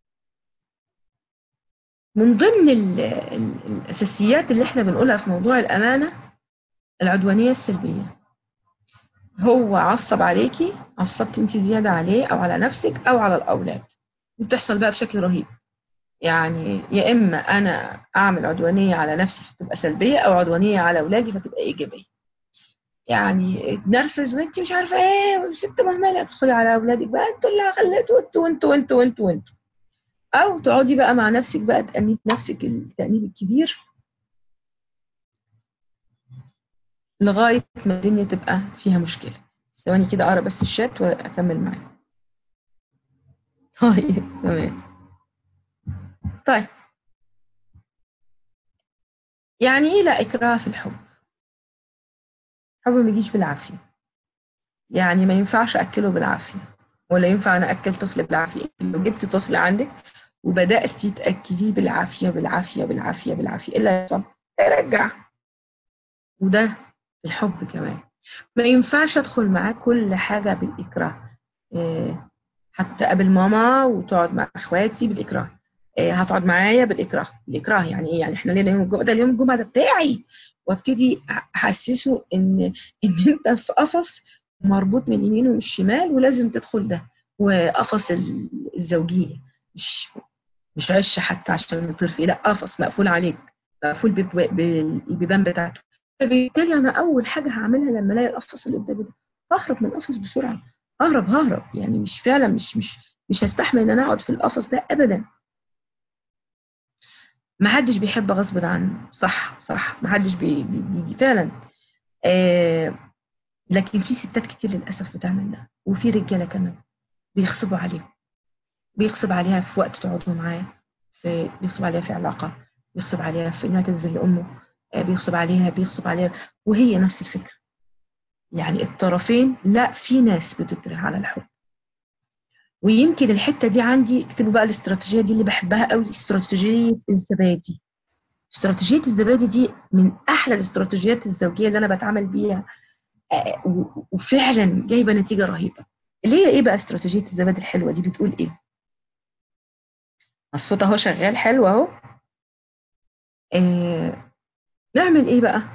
من ضمن ال ال الاساسيات اللي احنا بنقولها في موضوع الامانه العدوانيه السلبيه هو عصب عليكي عصبت انت زياده عليه او على نفسك او على الاولاد بتحصل بقى بشكل رهيب يعني يا اما انا اعمل عدوانيه على نفسي فتبقى سلبيه او عدوانيه على اولادي فتبقى ايجابيه يعني تنرفز وانت مش عارفه ايه ست مهمله تدخلي على اولادك بقى انتوا اللي خليتوا انتوا وانتوا وانتوا وانتوا وانتوا او تقعدي بقى مع نفسك بقى تأنيب نفسك التأنيب الكبير لغايه ما الدنيا تبقى فيها مشكله ثواني كده اقرا بس الشات واكمل معاك طيب تمام طيب يعني ايه لا اكراه في الحب الحب ما يجيش بالعافيه يعني ما ينفعش اكله بالعافيه ولا ينفع انا اكل طفل بالعافيه لو جبت طفل عندك وبداتي تاكليه بالعافيه بالعافيه بالعافيه بالعافيه الا يحصل يرجع وده في الحب كمان ما ينفعش ادخل معاه كل حاجه بالاكراه إيه حتى قبل ماما وتقعد مع اخواتي بالاكراه إيه هتقعد معايا بالاكراه الاكراه يعني ايه يعني احنا لينا يوم الجمعه ده اليوم الجمعه ده بتاعي وابتدي احسسه ان ان انت في قفص مربوط من اليمين ومن الشمال ولازم تدخل ده وقفص الزوجيه مش مش عش حتى عشان يطير فيه لا قفص مقفول عليك مقفول بالبيبان بتاعته فبالتالي انا اول حاجه هعملها لما الاقي القفص اللي قدامي ده ههرب من القفص بسرعه ههرب ههرب يعني مش فعلا مش مش مش هستحمل ان انا اقعد في القفص ده ابدا ما حدش بيحب غصب عنه صح صح ما حدش بي بيجي فعلا آه لكن في ستات كتير للاسف بتعمل ده وفي رجاله كمان بيغصبوا عليهم بيغصب عليها في وقت تقعدوا معاه في بيغصب عليها في علاقه بيغصب عليها في انها تنزل لامه آه بيغصب عليها بيغصب عليها وهي نفس الفكره يعني الطرفين لا في ناس بتكره على الحب ويمكن الحته دي عندي اكتبوا بقى الاستراتيجيه دي اللي بحبها قوي استراتيجيه الزبادي استراتيجيه الزبادي دي من احلى الاستراتيجيات الزوجيه اللي انا بتعامل بيها وفعلا جايبه نتيجه رهيبه اللي هي ايه بقى استراتيجيه الزبادي الحلوه دي بتقول ايه الصوت اهو شغال حلو اهو آه نعمل ايه بقى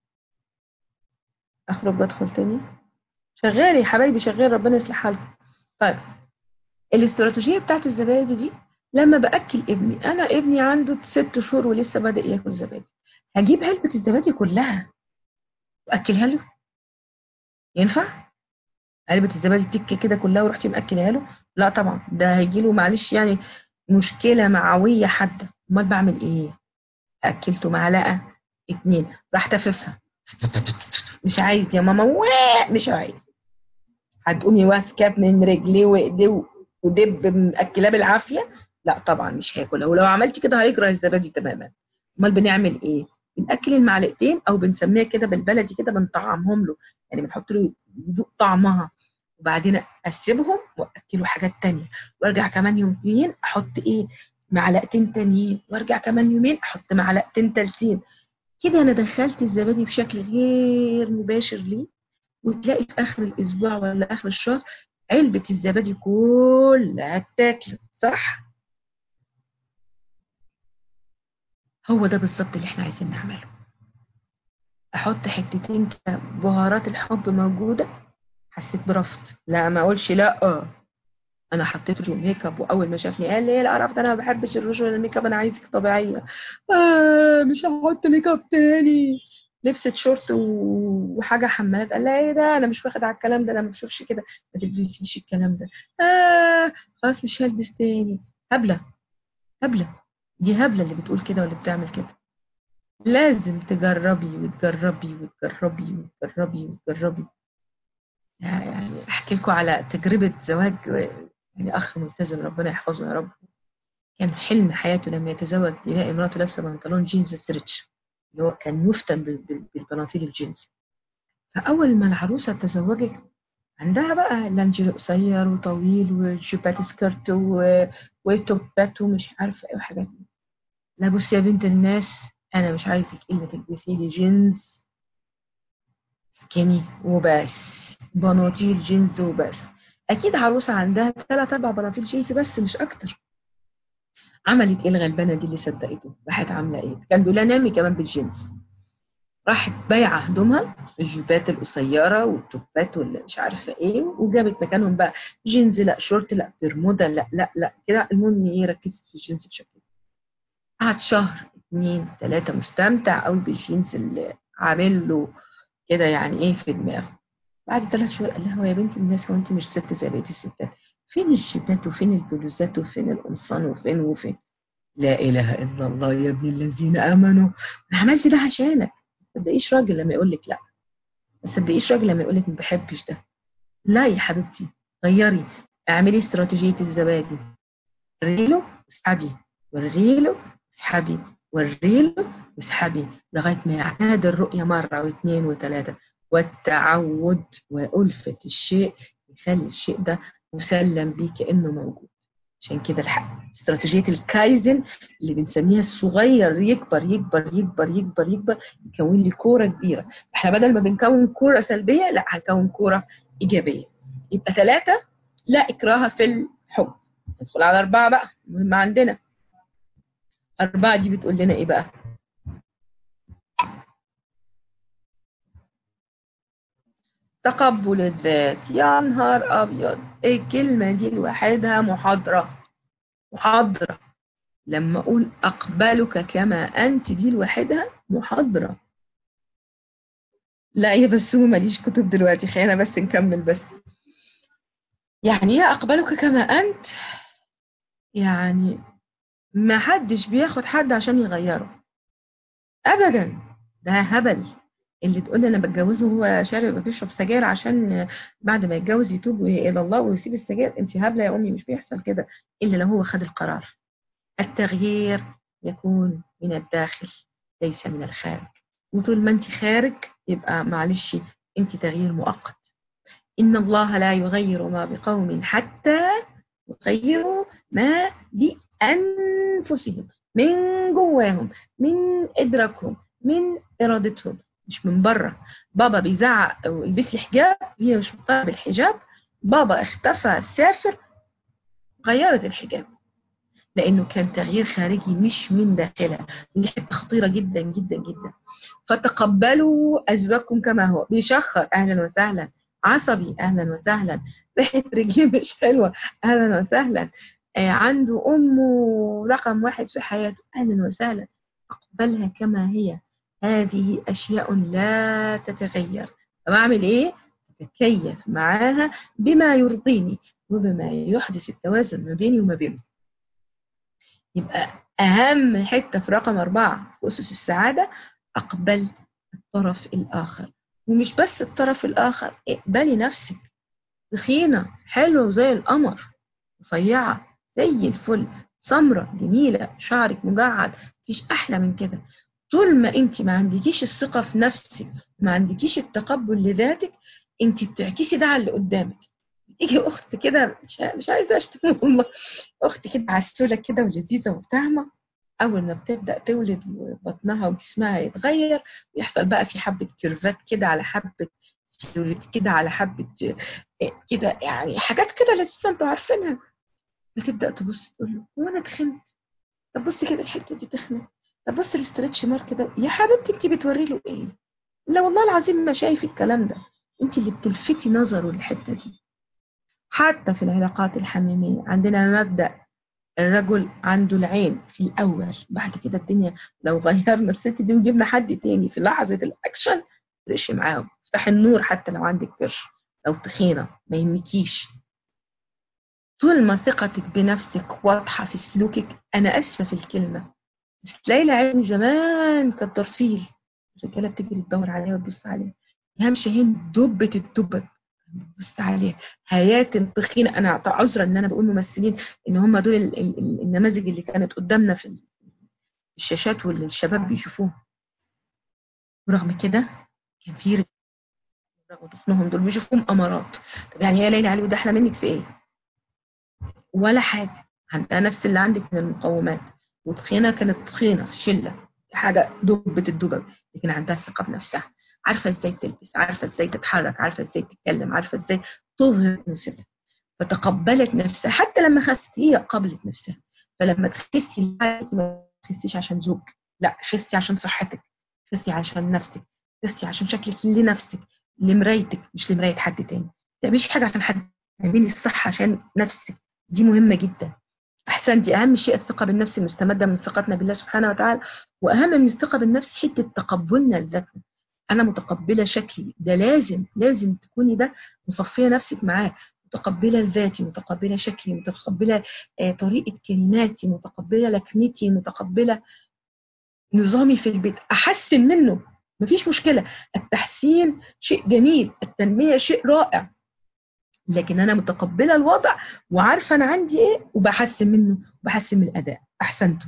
اخرج وادخل تاني شغال يا حبايبي شغال ربنا يصلح حالكم طيب الاستراتيجيه بتاعت الزبادي دي لما باكل ابني انا ابني عنده ست شهور ولسه بادئ ياكل زبادي هجيب علبه الزبادي كلها واكلها له ينفع علبه الزبادي تك كده كلها ورحتي ماكلها له لا طبعا ده هيجي له معلش يعني مشكله معويه حاده امال بعمل ايه اكلته معلقه اتنين راح تففها مش عايز يا ماما مش عايز هتقومي ماسكاه من رجليه وايديه ودب مأكلاه بالعافيه لا طبعا مش هاكل ولو عملت كده هيكره الزبادي تماما امال بنعمل ايه بناكل المعلقتين او بنسميها كده بالبلدي كده بنطعمهم له يعني بنحط له يذوق طعمها وبعدين اسيبهم واكله حاجات تانية وارجع كمان يومين احط ايه معلقتين تانيين وارجع كمان يومين احط معلقتين تالتين كده انا دخلت الزبادي بشكل غير مباشر ليه وتلاقي في اخر الاسبوع ولا اخر الشهر علبة الزبادي كلها اتاكلت صح هو ده بالظبط اللي احنا عايزين نعمله احط حتتين كده بهارات الحب موجودة حسيت برفض لا ما اقولش لا انا حطيت له ميك اب واول ما شافني قال لي ايه القرف ده انا ما بحبش الروج ولا الميك اب انا عايزك طبيعيه آه مش هحط ميك اب تاني لبست شورت وحاجه حماد قال لها ايه ده انا مش واخد على الكلام ده انا ما بشوفش كده ما تلبسيش الكلام ده اه خلاص مش هلبس تاني هبله هبله دي هبله اللي بتقول كده واللي بتعمل كده لازم تجربي وتجربي وتجربي وتجربي وتجربي يعني احكي لكم على تجربه زواج يعني اخ ملتزم ربنا يحفظه يا رب كان حلم حياته لما يتزوج يلاقي مراته لابسه بنطلون جينز ستريتش اللي هو كان يفتن بالبناطيل الجينز فاول ما العروسه تزوجت عندها بقى لانجري قصير وطويل وجيبات سكرت وتوبات ومش عارفه ايه وحاجات لا بصي يا بنت الناس انا مش عايزك الا تلبسي لي جينز سكيني وبس بناطيل جينز وبس اكيد عروسه عندها ثلاث اربع بناطيل جينز بس مش اكتر عملت ايه الغلبانه دي اللي صدقته راحت عامله ايه كان بيقول لها نامي كمان بالجينز راحت بايعه هدومها الجيبات القصيره والتوبات واللي مش عارفه ايه وجابت مكانهم بقى جينز لا شورت لا برمودا لا لا لا كده المهم ايه ركزت في الجينز بشكل قعد شهر اتنين تلاته مستمتع قوي بالجينز اللي عامل له كده يعني ايه في دماغه بعد ثلاث شهور قال لها يا بنت الناس هو انت مش ست زي بقيه الستات فين الجيبات وفين البلوزات وفين القمصان وفين وفين لا اله الا الله يا ابن الذين امنوا انا عملت ده عشانك ما تصدقيش راجل لما يقول لك لا ما تصدقيش راجل لما يقول لك ما بحبش ده لا يا حبيبتي غيري اعملي استراتيجيه الزبادي وريله اسحبي وريله اسحبي وريله واسحبي لغايه ما يعتاد الرؤيه مره واثنين وثلاثه والتعود وألفة الشيء يخلي الشيء ده مسلم بيه كأنه موجود عشان كده الحق استراتيجية الكايزن اللي بنسميها الصغير يكبر يكبر يكبر يكبر يكبر يكون لي كورة كبيرة احنا بدل ما بنكون كورة سلبية لا هنكون كورة إيجابية يبقى ثلاثة لا إكراه في الحب ندخل على أربعة بقى مهم عندنا أربعة دي بتقول لنا إيه بقى تقبل الذات يا نهار ابيض الكلمه دي لوحدها محاضره محاضره لما اقول اقبلك كما انت دي لوحدها محاضره لا يا بسومه ماليش كتب دلوقتي خلينا بس نكمل بس يعني ايه اقبلك كما انت يعني ما حدش بياخد حد عشان يغيره ابدا ده هبل اللي تقول لي انا بتجوزه وهو شارب بيشرب سجاير عشان بعد ما يتجوز يتوب الى الله ويسيب السجاير انت هبله يا امي مش بيحصل كده الا لو هو خد القرار التغيير يكون من الداخل ليس من الخارج وطول ما انت خارج يبقى معلش انت تغيير مؤقت ان الله لا يغير ما بقوم حتى يغيروا ما بانفسهم من جواهم من ادراكهم من ارادتهم مش من بره بابا بيزعق البسي حجاب هي مش مقتنعه بالحجاب بابا اختفى سافر غيرت الحجاب لانه كان تغيير خارجي مش من داخلها دي حته خطيره جدا جدا جدا فتقبلوا ازواجكم كما هو بيشخر اهلا وسهلا عصبي اهلا وسهلا ريحه رجليه مش حلوه اهلا وسهلا آه عنده امه رقم واحد في حياته اهلا وسهلا اقبلها كما هي هذه اشياء لا تتغير طب اعمل ايه اتكيف معاها بما يرضيني وبما يحدث التوازن ما بيني وما بينه يبقى أهم حتة في رقم أربعة في أسس السعادة أقبل الطرف الآخر ومش بس الطرف الآخر اقبلي نفسك تخينة حلوة وزي القمر رفيعة زي الفل سمرة جميلة شعرك مجعد مفيش أحلى من كده طول ما انت ما عندكيش الثقة في نفسك ما عندكيش التقبل لذاتك انت بتعكسي ده على اللي قدامك تيجي اخت كده مش, مش عايزه اشتم والله اخت كده عسوله كده ولذيذه وبتاعمه اول ما بتبدا تولد وبطنها وجسمها يتغير يحصل بقى في حبه كيرفات كده على حبه سيلوليت كده على حبه كده يعني حاجات كده لذيذه انتوا عارفينها بتبدا تبص تقول له هو انا تخنت طب بص كده الحته دي تخنت طب بص الاسترتش مارك ده يا حبيبتي انت بتوري له ايه لا والله العظيم ما شايف الكلام ده انت اللي بتلفتي نظره للحته دي حتى في العلاقات الحميمية عندنا مبدأ الرجل عنده العين في الأول بعد كده الدنيا لو غيرنا الست دي وجبنا حد تاني في لحظة الأكشن فرقش معاهم افتح النور حتى لو عندك كرش لو تخينة ما يهمكيش طول ما ثقتك بنفسك واضحة في سلوكك أنا أسفة في الكلمة بس ليلى عيني زمان كانت ترفيل الرجالة بتجري تدور عليها وتبص عليها يا شاهين دبة الدبب بص عليها هيات تخينة أنا عذرا إن أنا بقول ممثلين إن هم دول ال ال ال النماذج اللي كانت قدامنا في الشاشات واللي الشباب بيشوفوها ورغم كده كان في رغم ضفنهم دول بيشوفوهم أمارات طب يعني يا ليلى علي وده أحلى منك في إيه؟ ولا حاجة عندها نفس اللي عندك من المقومات وتخينة كانت تخينة في شلة حاجة دبة الدبب لكن عندها ثقة بنفسها عارفة ازاي تلبس عارفة ازاي تتحرك عارفة ازاي تتكلم عارفة ازاي تظهر نفسها فتقبلت نفسها حتى لما خست هي قبلت نفسها فلما تخسي ما تخسيش عشان زوج لا خسي عشان صحتك خسي عشان نفسك خسي عشان شكلك لنفسك لمرايتك مش لمراية حد تاني ما تعمليش حاجة عشان حد اعملي الصح عشان نفسك دي مهمة جدا أحسن دي أهم شيء الثقة بالنفس المستمدة من ثقتنا بالله سبحانه وتعالى وأهم من الثقة بالنفس حتة تقبلنا لذاتنا انا متقبله شكلي ده لازم لازم تكوني ده مصفيه نفسك معاه متقبله ذاتي متقبله شكلي متقبله آه طريقه كلماتي متقبله لكنتي متقبله نظامي في البيت احسن منه مفيش مشكله التحسين شيء جميل التنميه شيء رائع لكن انا متقبله الوضع وعارفه انا عندي ايه وبحسن منه وبحسن من الاداء احسنته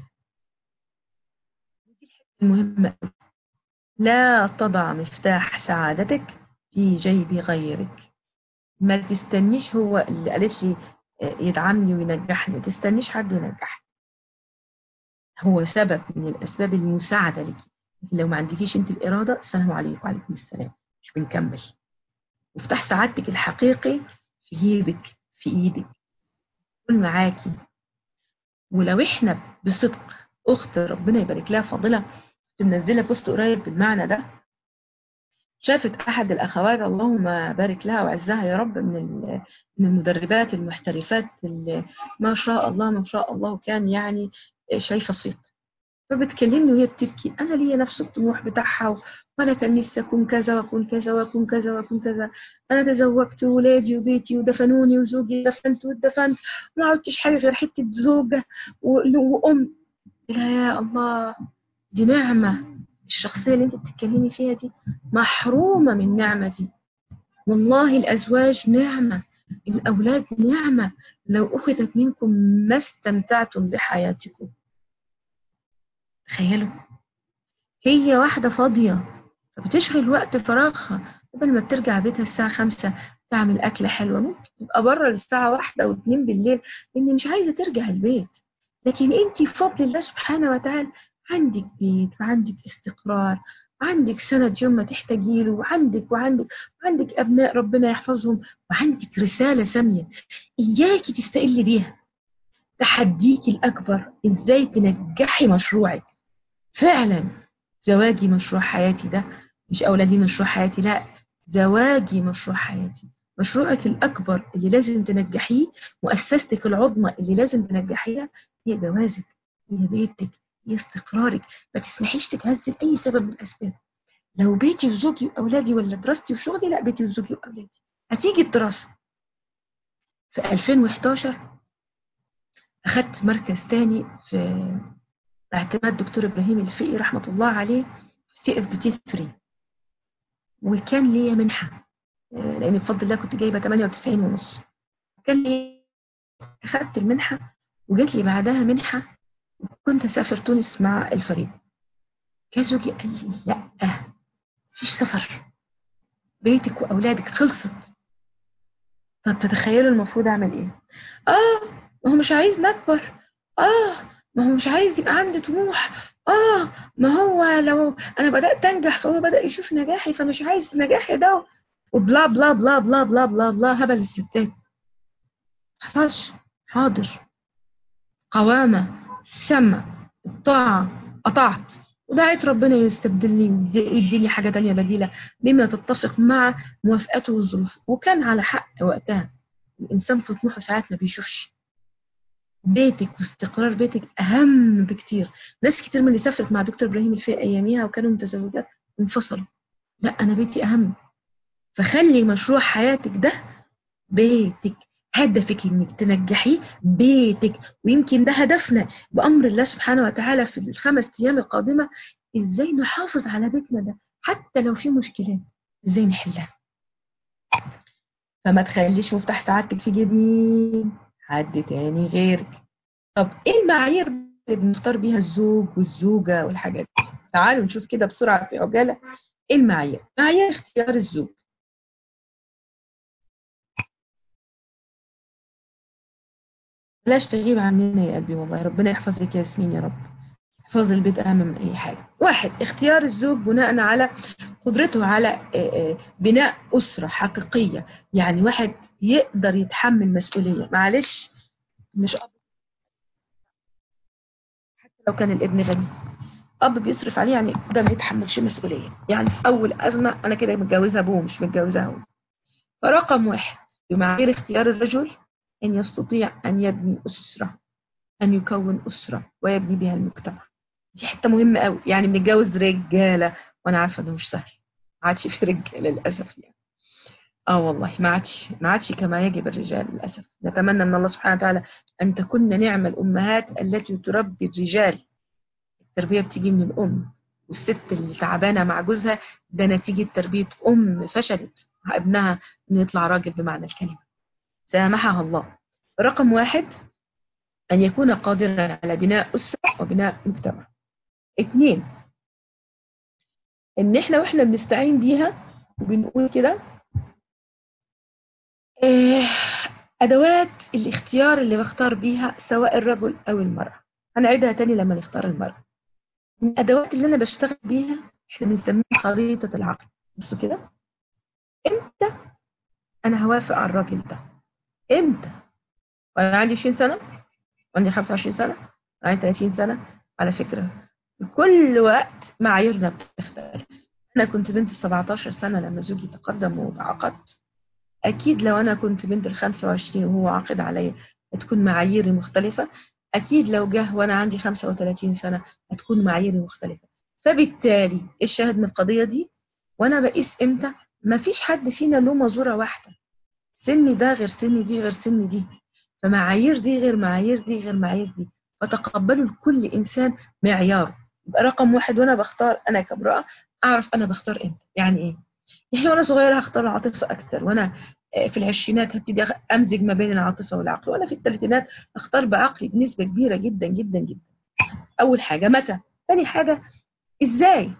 المهمه لا تضع مفتاح سعادتك في جيب غيرك ما تستنيش هو اللي قالت لي يدعمني وينجحني ما تستنيش حد ينجحك هو سبب من الأسباب المساعدة لك لكن لو ما عندكيش انت الإرادة السلام عليكم وعليكم السلام مش بنكمل مفتاح سعادتك الحقيقي في جيبك في ايدك كل معاكي ولو احنا بصدق اخت ربنا يبارك لها فاضله منزله بوست قريب بالمعنى ده شافت احد الاخوات اللهم بارك لها وعزها يا رب من من المدربات المحترفات اللي ما شاء الله ما شاء الله كان يعني شايفه صيت فبتكلمني وهي بتبكي انا ليا نفس الطموح بتاعها وانا كان نفسي اكون كذا واكون كذا واكون كذا واكون كذا انا تزوجت وولادي وبيتي ودفنوني وزوجي دفنت واتدفنت ما عدتش حاجه غير حته زوجه وام لا يا الله دي نعمه الشخصيه اللي انت بتتكلمي فيها دي محرومه من النعمه دي والله الازواج نعمه الاولاد نعمه لو اخذت منكم ما استمتعتم بحياتكم تخيلوا هي واحدة فاضية فبتشغل وقت فراغها قبل ما بترجع بيتها الساعة خمسة تعمل أكلة حلوة ممكن تبقى بره للساعة واحدة أو اتنين بالليل لأن مش عايزة ترجع البيت لكن أنت بفضل الله سبحانه وتعالى عندك بيت وعندك استقرار وعندك سند يوم ما تحتاجي له وعندك وعندك وعندك أبناء ربنا يحفظهم وعندك رسالة سامية إياكي تستقلي بيها تحديك الأكبر إزاي تنجحي مشروعك فعلا زواجي مشروع حياتي ده مش أولادي مشروع حياتي لا زواجي مشروع حياتي مشروعك الأكبر اللي لازم تنجحيه مؤسستك العظمى اللي لازم تنجحيها هي جوازك هي بيتك هي استقرارك ما تسمحيش تتهزي لأي سبب من الأسباب لو بيتي وزوجي وأولادي ولا دراستي وشغلي لا بيتي وزوجي وأولادي هتيجي الدراسة في 2011 أخدت مركز تاني في اعتماد دكتور إبراهيم الفقي رحمة الله عليه في سي اف بي تي 3 وكان ليا منحة لأن بفضل الله كنت جايبة 98 ونص كان لي أخدت المنحة وجات لي بعدها منحة وكنت أسافر تونس مع الفريق كان زوجي قال لي لا مفيش سفر بيتك وأولادك خلصت طب تتخيلوا المفروض أعمل إيه؟ آه ما هو مش عايز نكبر آه ما هو مش عايز يبقى عندي طموح اه ما هو لو انا بدات انجح فهو بدا يشوف نجاحي فمش عايز نجاحي ده وبلا بلا بلا بلا بلا بلا بلا هبل الستات حصلش حاضر قوامة سمع الطاعة قطعت ودعيت ربنا يستبدلني ويديني حاجة تانية بديلة بما تتفق مع موافقته والظروف وكان على حق وقتها الإنسان في طموحه ساعات ما بيشوفش بيتك واستقرار بيتك أهم بكتير ناس كتير من اللي سافرت مع دكتور إبراهيم الفقي أياميها وكانوا متزوجات انفصلوا لا أنا بيتي أهم فخلي مشروع حياتك ده بيتك هدفك انك تنجحيه بيتك ويمكن ده هدفنا بأمر الله سبحانه وتعالى في الخمس أيام القادمة ازاي نحافظ على بيتنا ده حتى لو في مشكلات ازاي نحلها فما تخليش مفتاح سعادتك في جيبي حد تاني غيرك طب ايه المعايير اللي بنختار بيها الزوج والزوجة والحاجات دي تعالوا نشوف كده بسرعة في عجالة ايه المعايير معايير اختيار الزوج بلاش تغيب عننا يا قلبي والله ربنا يحفظ لك يا ياسمين يا رب حفظ البيت اهم من اي حاجه واحد اختيار الزوج بناء على قدرته على بناء اسره حقيقيه يعني واحد يقدر يتحمل مسؤوليه معلش مش اب حتى لو كان الابن غني اب بيصرف عليه يعني ده ما يتحملش مسؤوليه يعني في اول ازمه انا كده متجوزه ابوه مش متجوزه هو فرقم واحد بمعايير اختيار الرجل أن يستطيع أن يبني أسرة أن يكون أسرة ويبني بها المجتمع دي حتة مهمة قوي يعني بنتجوز رجالة وأنا عارفة ده مش سهل ما عادش في رجالة للأسف يعني اه والله ما عادش ما عادش كما يجب الرجال للأسف نتمنى من الله سبحانه وتعالى أن تكون نعم الأمهات التي تربي الرجال التربية بتيجي من الأم والست اللي تعبانة مع جوزها ده نتيجة تربية أم فشلت مع ابنها إنه يطلع راجل بمعنى الكلمة سامحها الله رقم واحد أن يكون قادرا على بناء أسرة وبناء مجتمع اثنين إن إحنا وإحنا بنستعين بيها وبنقول كده إيه أدوات الاختيار اللي بختار بيها سواء الرجل أو المرأة هنعيدها تاني لما نختار المرأة من الأدوات اللي أنا بشتغل بيها إحنا بنسميها خريطة العقل بصوا كده إمتى أنا هوافق على الراجل ده امتى وانا عندي 20 سنه عندي 25 سنه عندي 30 سنه على فكره في كل وقت معاييرنا بتختلف انا كنت بنت 17 سنه لما زوجي تقدم وعقدت اكيد لو انا كنت بنت ال 25 وهو عاقد عليا تكون معاييري مختلفه اكيد لو جه وانا عندي 35 سنه هتكون معاييري مختلفه فبالتالي الشاهد من القضيه دي وانا بقيس امتى مفيش حد فينا له مزوره واحده سني ده غير سني دي غير سني دي فمعايير دي غير معايير دي غير معايير دي فتقبلوا لكل انسان معياره يبقى رقم واحد وانا بختار انا كامراه اعرف انا بختار امتى يعني ايه يعني وانا صغيره هختار العاطفه اكتر وانا في العشرينات هبتدي امزج ما بين العاطفه والعقل وانا في الثلاثينات اختار بعقلي بنسبه كبيره جدا جدا جدا اول حاجه متى ثاني حاجه ازاي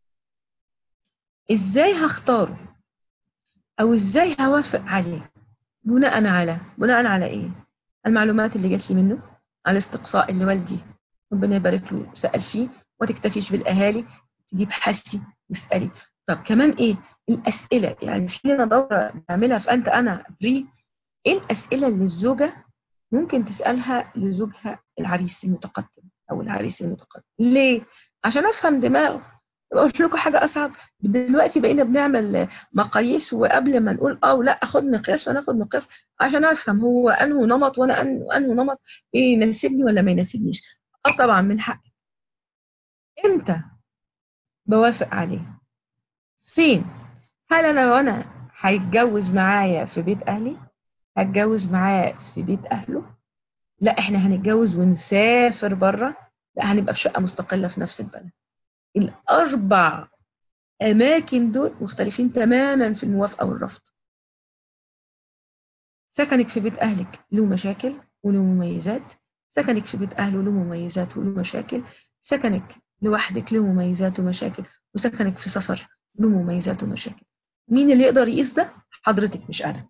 ازاي هختاره او ازاي هوافق عليه بناء على بناء على ايه المعلومات اللي جات لي منه على الاستقصاء اللي والدي ربنا يبارك له سال فيه وما تكتفيش بالاهالي تجيب حسي واسالي طب كمان ايه الاسئله يعني في لنا دوره بنعملها في انت انا بري ايه الاسئله اللي الزوجه ممكن تسالها لزوجها العريس المتقدم او العريس المتقدم ليه عشان افهم دماغه اقول لكم حاجه اصعب دلوقتي بقينا بنعمل مقاييس وقبل ما نقول اه لا اخد مقياس وانا اخد مقياس عشان افهم هو انه نمط وانا انه انه نمط ايه يناسبني ولا ما يناسبنيش اه طبعا من حقي امتى بوافق عليه فين هل انا وانا هيتجوز معايا في بيت اهلي هتجوز معايا في بيت اهله لا احنا هنتجوز ونسافر بره لا هنبقى في شقه مستقله في نفس البلد الاربع اماكن دول مختلفين تماما في الموافقه والرفض سكنك في بيت اهلك له مشاكل وله مميزات سكنك في بيت اهله له مميزات وله مشاكل سكنك لوحدك له مميزات ومشاكل وسكنك في سفر له مميزات ومشاكل مين اللي يقدر يقيس ده حضرتك مش انا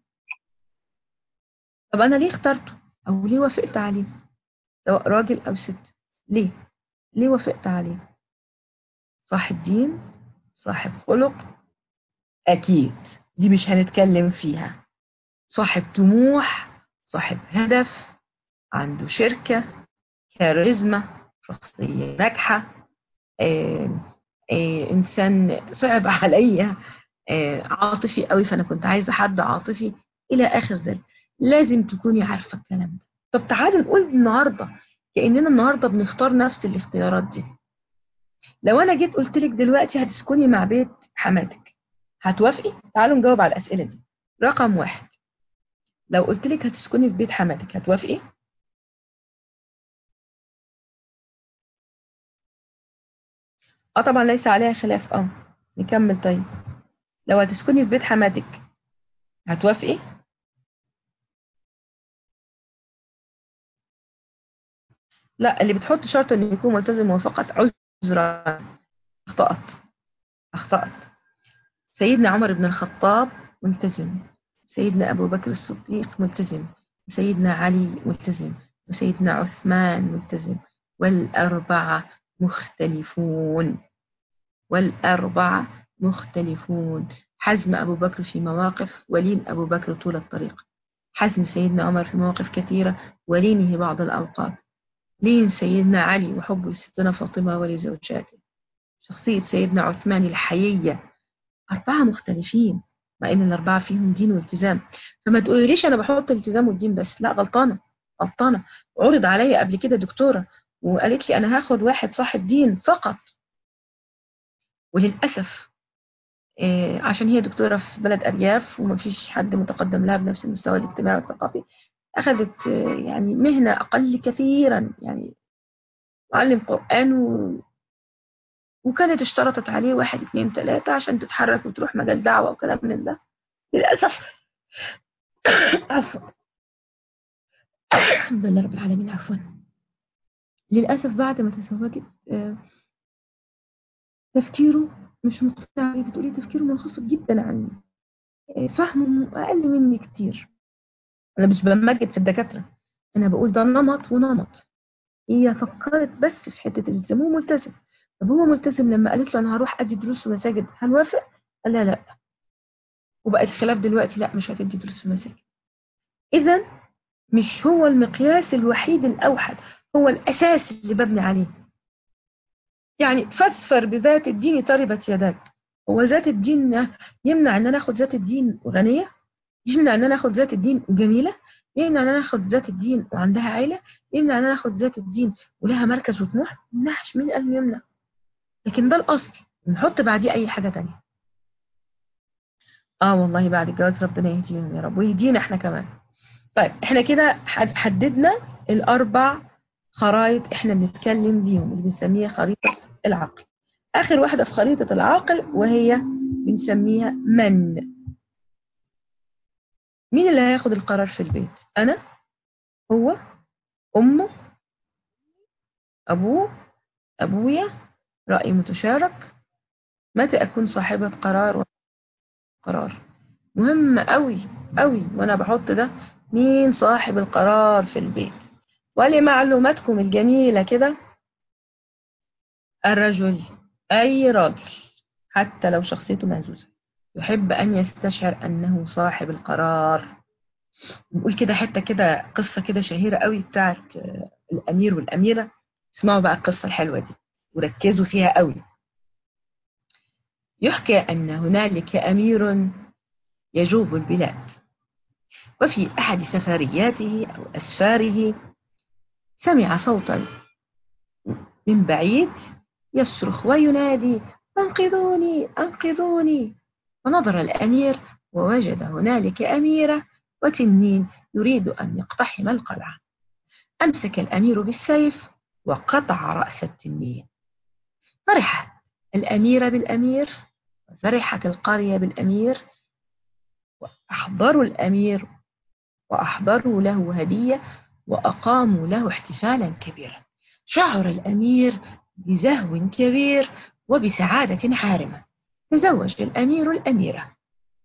طب انا ليه اخترته او ليه وافقت عليه سواء راجل او ست ليه ليه وافقت عليه صاحب دين صاحب خلق اكيد دي مش هنتكلم فيها صاحب طموح صاحب هدف عنده شركة كاريزما شخصية ناجحة آه آه إنسان صعب عليا آه عاطفي قوي فأنا كنت عايزة حد عاطفي إلى آخر ذلك لازم تكوني عارفة الكلام ده طب تعالوا نقول النهاردة كأننا النهاردة بنختار نفس الاختيارات دي لو أنا جيت قلت لك دلوقتي هتسكني مع بيت حماتك هتوافقي؟ تعالوا نجاوب على الأسئلة دي رقم واحد لو قلت لك هتسكني في بيت حماتك هتوافقي؟ اه طبعا ليس عليها خلاف اه نكمل طيب لو هتسكني في بيت حماتك هتوافقي لا اللي بتحط شرط انه يكون ملتزم موافقة عذرا اخطأت اخطأت سيدنا عمر بن الخطاب ملتزم سيدنا ابو بكر الصديق ملتزم سيدنا علي ملتزم وسيدنا عثمان ملتزم والأربعة مختلفون والأربعة مختلفون حزم أبو بكر في مواقف ولين أبو بكر طول الطريق حزم سيدنا عمر في مواقف كثيرة ولينه بعض الأوقات لين سيدنا علي وحب ستنا فاطمة ولزوجاته شخصية سيدنا عثمان الحيية أربعة مختلفين مع إن الأربعة فيهم دين والتزام فما تقوليش أنا بحط الالتزام والدين بس لا غلطانة غلطانة عرض عليا قبل كده دكتورة وقالت لي أنا هاخد واحد صاحب دين فقط وللأسف إيه عشان هي دكتورة في بلد أرياف ومفيش حد متقدم لها بنفس المستوى الاجتماعي والثقافي أخذت يعني مهنة أقل كثيرا يعني معلم قرآن و... وكانت اشترطت عليه واحد اثنين ثلاثة عشان تتحرك وتروح مجال دعوة وكلام من ده للأسف عفوا الحمد لله رب العالمين عفوا للأسف بعد ما تزوجت تفكيره مش مقتنع بتقولي تفكيره منخفض جدا عني فهمه أقل مني كتير أنا مش بمجد في الدكاترة أنا بقول ده نمط ونمط هي فكرت بس في حتة الالتزام هو ملتزم طب هو ملتزم لما قالت له أنا هروح أدي دروس في مساجد هنوافق؟ قال لا لا وبقى الخلاف دلوقتي لا مش هتدي دروس في مساجد إذا مش هو المقياس الوحيد الأوحد هو الأساس اللي ببني عليه يعني تفسر بذات الدين تربت يداك هو ذات الدين يمنع ان انا اخد ذات الدين غنية يمنع ان انا اخد ذات الدين جميلة يمنع ان انا اخد ذات الدين وعندها عيله يمنع ان انا اخد ذات الدين ولها مركز وطموح ما يمنعش مين قال يمنع لكن ده الاصل نحط بعديه اي حاجه تانية اه والله بعد الجواز ربنا يهديهم يا رب ويهدينا احنا كمان طيب احنا كده حددنا الاربع خرائط احنا بنتكلم بيهم اللي بنسميها خريطه العقل اخر واحده في خريطه العقل وهي بنسميها من مين اللي هياخد القرار في البيت انا هو امه ابوه ابويا راي متشارك متى اكون صاحبه قرار قرار مهم قوي قوي وانا بحط ده مين صاحب القرار في البيت ولمعلوماتكم الجميله كده الرجل اي راجل حتى لو شخصيته مهزوزه يحب أن يستشعر أنه صاحب القرار نقول كده حتة كده قصة كده شهيرة قوي بتاعت الأمير والأميرة اسمعوا بقى القصة الحلوة دي وركزوا فيها قوي يحكى أن هنالك أمير يجوب البلاد وفي أحد سفرياته أو أسفاره سمع صوتا من بعيد يصرخ وينادي أنقذوني أنقذوني فنظر الأمير ووجد هنالك أميرة وتنين يريد أن يقتحم القلعة أمسك الأمير بالسيف وقطع رأس التنين فرحت الأميرة بالأمير وفرحت القرية بالأمير وأحضروا الأمير وأحضروا له هدية وأقاموا له احتفالا كبيرا شعر الأمير بزهو كبير وبسعادة عارمة تزوج الأمير الأميرة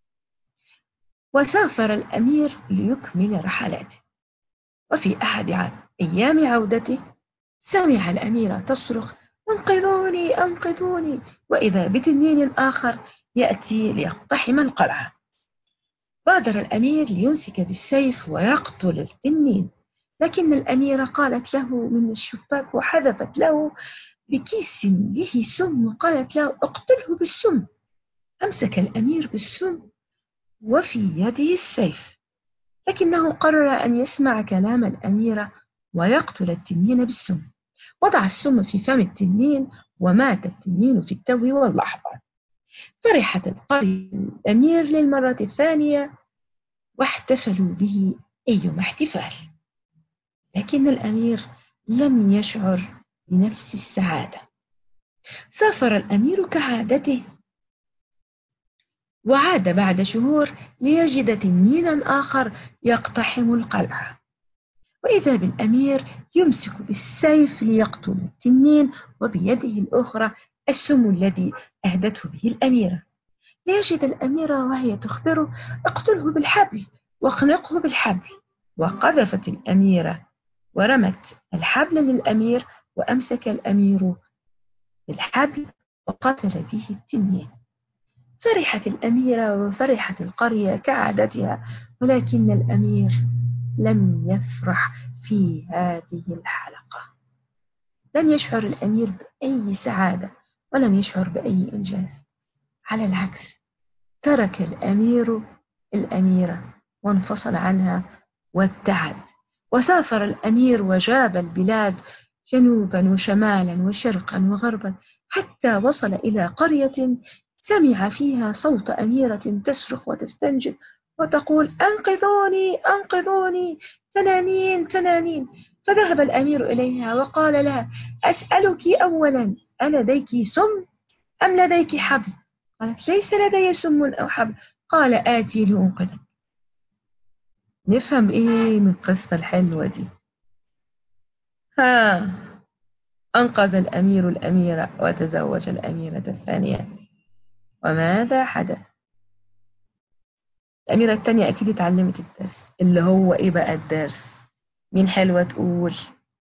وسافر الأمير ليكمل رحلاته وفي أحد أيام عودته سمع الأميرة تصرخ انقذوني انقذوني وإذا بتنين آخر يأتي ليقتحم القلعة بادر الأمير ليمسك بالسيف ويقتل التنين لكن الأميرة قالت له من الشباك وحذفت له بكيس به سم وقالت له اقتله بالسم أمسك الأمير بالسم وفي يده السيف لكنه قرر أن يسمع كلام الأميرة ويقتل التنين بالسم وضع السم في فم التنين ومات التنين في التو واللحظة فرحت القرية الأمير للمرة الثانية واحتفلوا به أيما احتفال لكن الأمير لم يشعر بنفس السعادة سافر الأمير كعادته وعاد بعد شهور ليجد تنينا آخر يقتحم القلعة وإذا بالأمير يمسك بالسيف ليقتل التنين وبيده الأخرى السم الذي أهدته به الأميرة ليجد الأميرة وهي تخبره اقتله بالحبل واخنقه بالحبل وقذفت الأميرة ورمت الحبل للأمير وأمسك الأمير بالحبل وقتل به التنين فرحت الأميرة وفرحت القرية كعادتها ولكن الأمير لم يفرح في هذه الحلقة لم يشعر الأمير بأي سعادة ولم يشعر بأي إنجاز على العكس ترك الأمير الأميرة وانفصل عنها وابتعد وسافر الأمير وجاب البلاد جنوبا وشمالا وشرقا وغربا حتى وصل إلى قرية سمع فيها صوت أميرة تصرخ وتستنجد وتقول أنقذوني أنقذوني تنانين تنانين فذهب الأمير إليها وقال لها أسألك أولا ألديك سم أم لديك حبل قالت ليس لدي سم أو حبل قال آتي لأنقذك نفهم إيه من القصة الحلوة دي ها أنقذ الأمير الأميرة وتزوج الأميرة الثانية وماذا حدث الأميرة التانية أكيد اتعلمت الدرس اللي هو إيه بقى الدرس مين حلوة تقول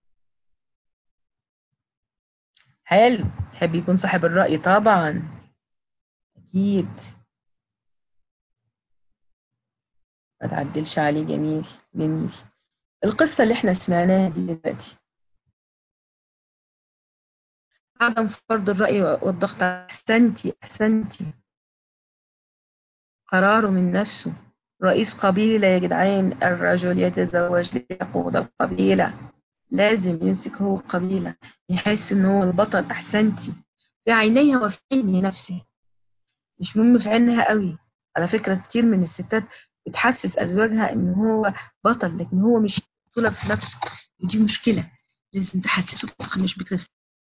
حلو يحب يكون صاحب الرأي طبعا أكيد ما تعدلش عليه جميل جميل القصة اللي احنا سمعناها دي دلوقتي عدم فرض الرأي والضغط أحسنتي أحسنتي قراره من نفسه رئيس قبيلة يا جدعان الرجل يتزوج ليقود القبيلة لازم يمسك هو القبيلة يحس ان هو البطل احسنتي في عينيها وفي عيني نفسه مش مهم في عينها قوي على فكرة كتير من الستات بتحسس ازواجها ان هو بطل لكن هو مش بطولة في نفسه ودي مشكلة لازم تحسسه بطل مش بنفسه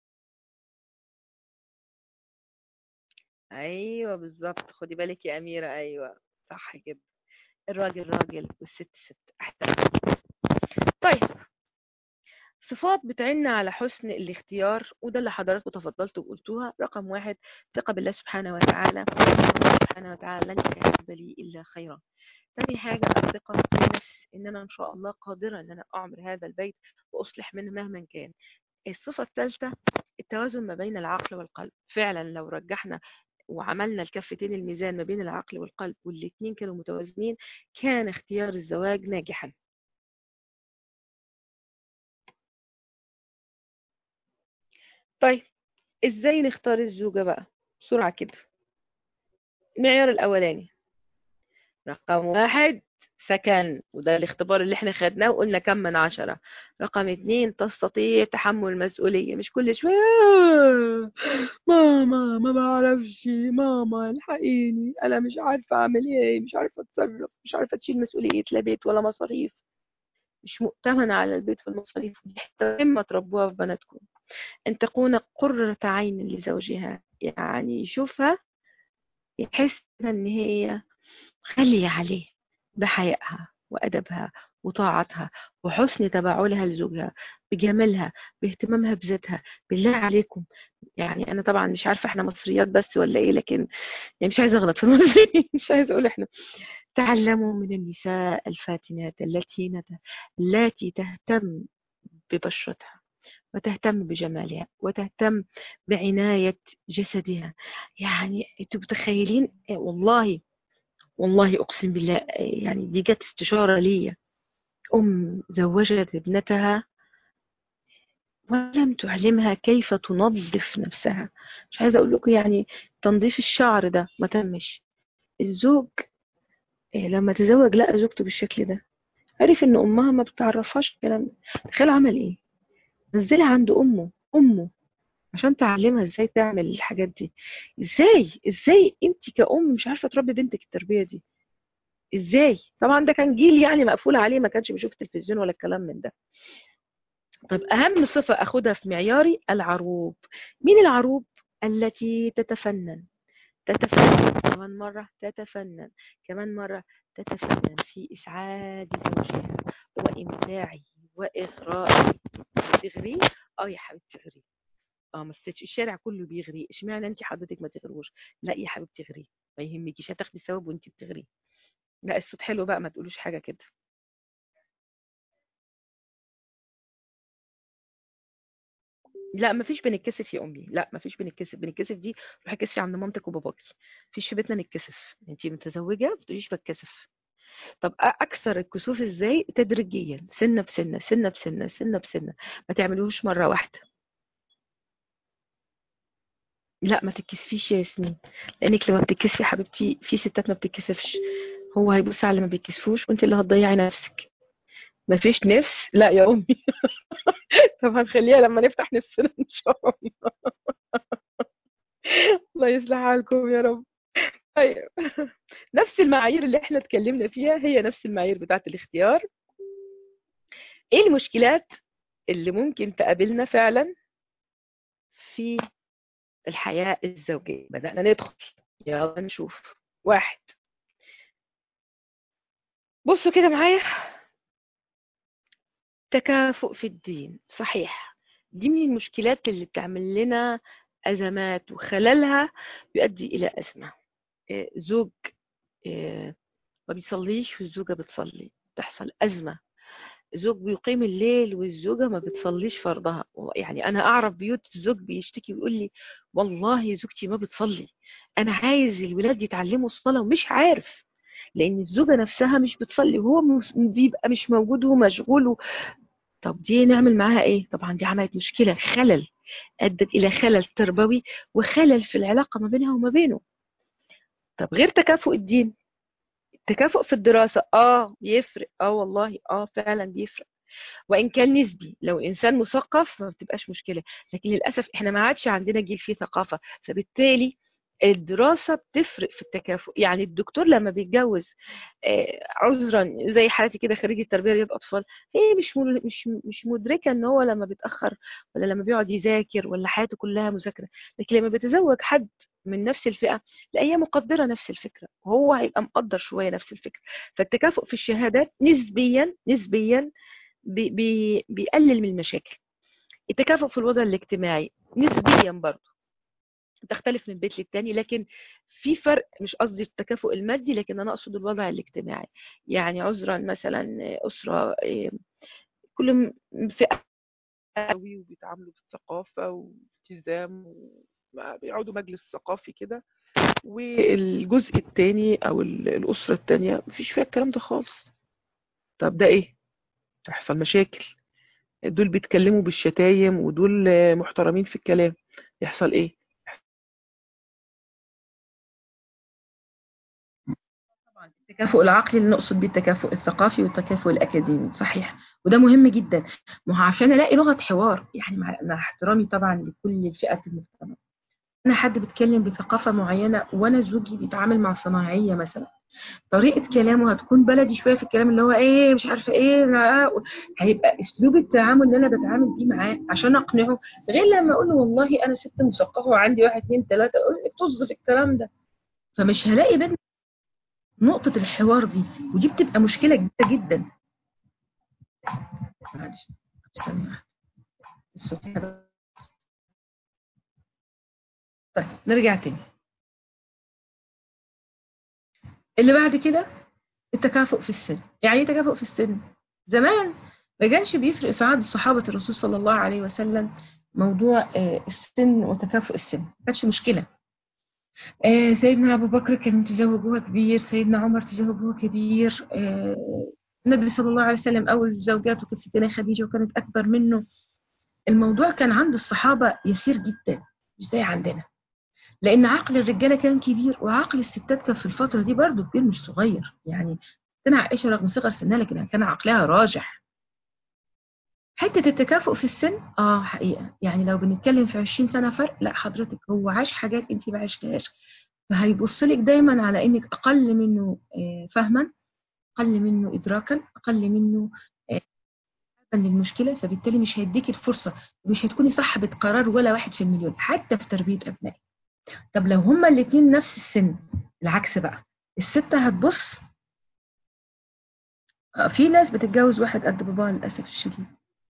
ايوه بالظبط خدي بالك يا اميره ايوه صح كده الراجل راجل والست ست احسن طيب صفات بتعن على حسن الاختيار وده اللي حضراتكم تفضلتوا وقلتوها رقم واحد ثقة بالله سبحانه وتعالى الله سبحانه وتعالى لن يكتب لي إلا خيرا تاني حاجة الثقة بالنفس إن أنا إن شاء الله قادرة إن أنا أعمر هذا البيت وأصلح منه مهما كان الصفة الثالثة التوازن ما بين العقل والقلب فعلا لو رجحنا وعملنا الكفتين الميزان ما بين العقل والقلب والاثنين كانوا متوازنين كان اختيار الزواج ناجحا طيب ازاي نختار الزوجة بقى بسرعة كده المعيار الاولاني رقم واحد سكن وده الاختبار اللي احنا خدناه وقلنا كم من عشرة رقم اتنين تستطيع تحمل المسؤولية مش كل شوية ماما ما بعرفش ماما الحقيني انا مش عارفة اعمل ايه مش عارفة اتصرف مش عارفة تشيل مسؤولية لا بيت ولا مصاريف مش مؤتمنة على البيت والمصاريف مهمة تربوها في بناتكم أن تكون قرة عين لزوجها يعني يشوفها يحس أن هي غالية عليه بحيائها وأدبها وطاعتها وحسن تباعلها لزوجها بجمالها باهتمامها بذاتها بالله عليكم يعني أنا طبعا مش عارفة احنا مصريات بس ولا ايه لكن يعني مش عايزة أغلط في المصريين مش عايزة أقول احنا تعلموا من النساء الفاتنات التي التي تهتم ببشرتها وتهتم بجمالها وتهتم بعناية جسدها يعني انتوا متخيلين والله والله أقسم بالله يعني دي جت استشارة لي أم زوجت ابنتها ولم تعلمها كيف تنظف نفسها مش عايزة أقول لكم يعني تنظيف الشعر ده ما تمش الزوج لما تزوج لقى زوجته بالشكل ده عرف ان امها ما بتعرفهاش الكلام ده تخيل عمل ايه نزلها عند امه امه عشان تعلمها ازاي تعمل الحاجات دي ازاي ازاي انت كأم مش عارفه تربي بنتك التربيه دي ازاي طبعا ده كان جيل يعني مقفول عليه ما كانش بيشوف تلفزيون ولا الكلام من ده طب اهم صفه اخدها في معياري العروب مين العروب التي تتفنن تتفنن كمان مرة تتفنن كمان مرة تتفنن في إسعاد زوجها وإمتاعه وإغرائه تغريه اه يا حبيبتي تغريه اه ما الشارع كله بيغري اشمعنى انت حضرتك ما تغروش لا يا حبيبتي تغريه ما يهمكيش هتاخدي ثواب وانت بتغريه لا الصوت حلو بقى ما تقولوش حاجة كده لا مفيش بنتكسف يا امي لا مفيش بنتكسف بنتكسف دي روحي كسفي عند مامتك وباباكي مفيش في بيتنا نتكسف انت متزوجه ما بتقوليش بتكسف طب اكثر الكسوف ازاي تدريجيا سنه بسنه سنه بسنه سنه بسنه ما تعملوش مره واحده لا ما تتكسفيش يا ياسمين لانك لما بتتكسفي حبيبتي في ستات ما بتتكسفش هو هيبص على اللي ما بيتكسفوش وانت اللي هتضيعي نفسك مفيش نفس لا يا امي طب هنخليها لما نفتح نفسنا ان شاء الله الله يصلح حالكم يا رب طيب نفس المعايير اللي احنا اتكلمنا فيها هي نفس المعايير بتاعت الاختيار ايه المشكلات اللي ممكن تقابلنا فعلا في الحياة الزوجية بدأنا ندخل يلا نشوف واحد بصوا كده معايا تكافؤ في الدين صحيح دي من المشكلات اللي بتعمل لنا أزمات وخلالها بيؤدي إلى أزمة زوج ما بيصليش والزوجة بتصلي تحصل أزمة زوج بيقيم الليل والزوجة ما بتصليش فرضها يعني أنا أعرف بيوت الزوج بيشتكي ويقول لي والله زوجتي ما بتصلي أنا عايز الولاد يتعلموا الصلاة ومش عارف لأن الزوجة نفسها مش بتصلي وهو بيبقى مش موجود ومشغول طب دي نعمل معاها ايه طبعا دي عملت مشكلة خلل أدت إلى خلل تربوي وخلل في العلاقة ما بينها وما بينه طب غير تكافؤ الدين التكافؤ في الدراسة اه بيفرق اه والله اه فعلا بيفرق وان كان نسبي لو انسان مثقف ما بتبقاش مشكله لكن للاسف احنا ما عادش عندنا جيل فيه ثقافه فبالتالي الدراسة بتفرق في التكافؤ يعني الدكتور لما بيتجوز عذرا زي حالتي كده خريجة تربية رياض أطفال هي مش مش مش مدركة إن هو لما بيتأخر ولا لما بيقعد يذاكر ولا حياته كلها مذاكرة لكن لما بيتزوج حد من نفس الفئة لا هي مقدرة نفس الفكرة وهو هيبقى مقدر شوية نفس الفكرة فالتكافؤ في الشهادات نسبيا نسبيا بي بي بيقلل من المشاكل التكافؤ في الوضع الاجتماعي نسبيا برضه تختلف من بيت للتاني لكن في فرق مش قصدي التكافؤ المادي لكن انا اقصد الوضع الاجتماعي يعني عذرا مثلا اسره كل فئه قوي وبيتعاملوا بالثقافه والتزام بيقعدوا مجلس ثقافي كده والجزء الثاني او الاسره الثانيه مفيش فيها الكلام ده خالص طب ده ايه تحصل مشاكل دول بيتكلموا بالشتايم ودول محترمين في الكلام يحصل ايه طبعا التكافؤ العقلي اللي نقصد بيه التكافؤ الثقافي والتكافؤ الاكاديمي صحيح وده مهم جدا ما هو عشان الاقي لغه حوار يعني مع, مع احترامي طبعا لكل فئات المجتمع انا حد بيتكلم بثقافه معينه وانا زوجي بيتعامل مع صناعيه مثلا طريقه كلامه هتكون بلدي شويه في الكلام اللي هو ايه مش عارفه ايه هيبقى اسلوب التعامل اللي انا بتعامل بيه معاه عشان اقنعه غير لما اقول له والله انا ست مثقفه وعندي واحد اتنين تلاته اقول لي طز في الكلام ده فمش هلاقي بينا نقطة الحوار دي ودي بتبقى مشكلة كبيرة جدا معلش ثانية طيب نرجع تاني اللي بعد كده التكافؤ في السن يعني ايه تكافؤ في السن زمان ما كانش بيفرق في عهد صحابة الرسول صلى الله عليه وسلم موضوع السن وتكافؤ السن ما كانش مشكلة آه سيدنا أبو بكر كان متزوج وهو كبير سيدنا عمر تزوج وهو كبير آه النبي صلى الله عليه وسلم أول زوجاته كانت ستنا خديجة وكانت أكبر منه الموضوع كان عند الصحابة يسير جدا مش زي عندنا لأن عقل الرجالة كان كبير وعقل الستات كان في الفترة دي برضه كبير مش صغير يعني ستنا عائشة رغم صغر سنها لكن كان عقلها راجح حتة التكافؤ في السن اه حقيقة يعني لو بنتكلم في 20 سنة فرق لا حضرتك هو عاش حاجات انت ما عشتهاش فهيبص لك دايما على انك اقل منه آه فهما اقل منه ادراكا اقل منه آه للمشكلة فبالتالي مش هيديك الفرصة مش هتكوني صاحبة قرار ولا واحد في المليون حتى في تربية ابنائك طب لو هما الاتنين نفس السن العكس بقى الستة هتبص آه في ناس بتتجوز واحد قد باباها للأسف الشديد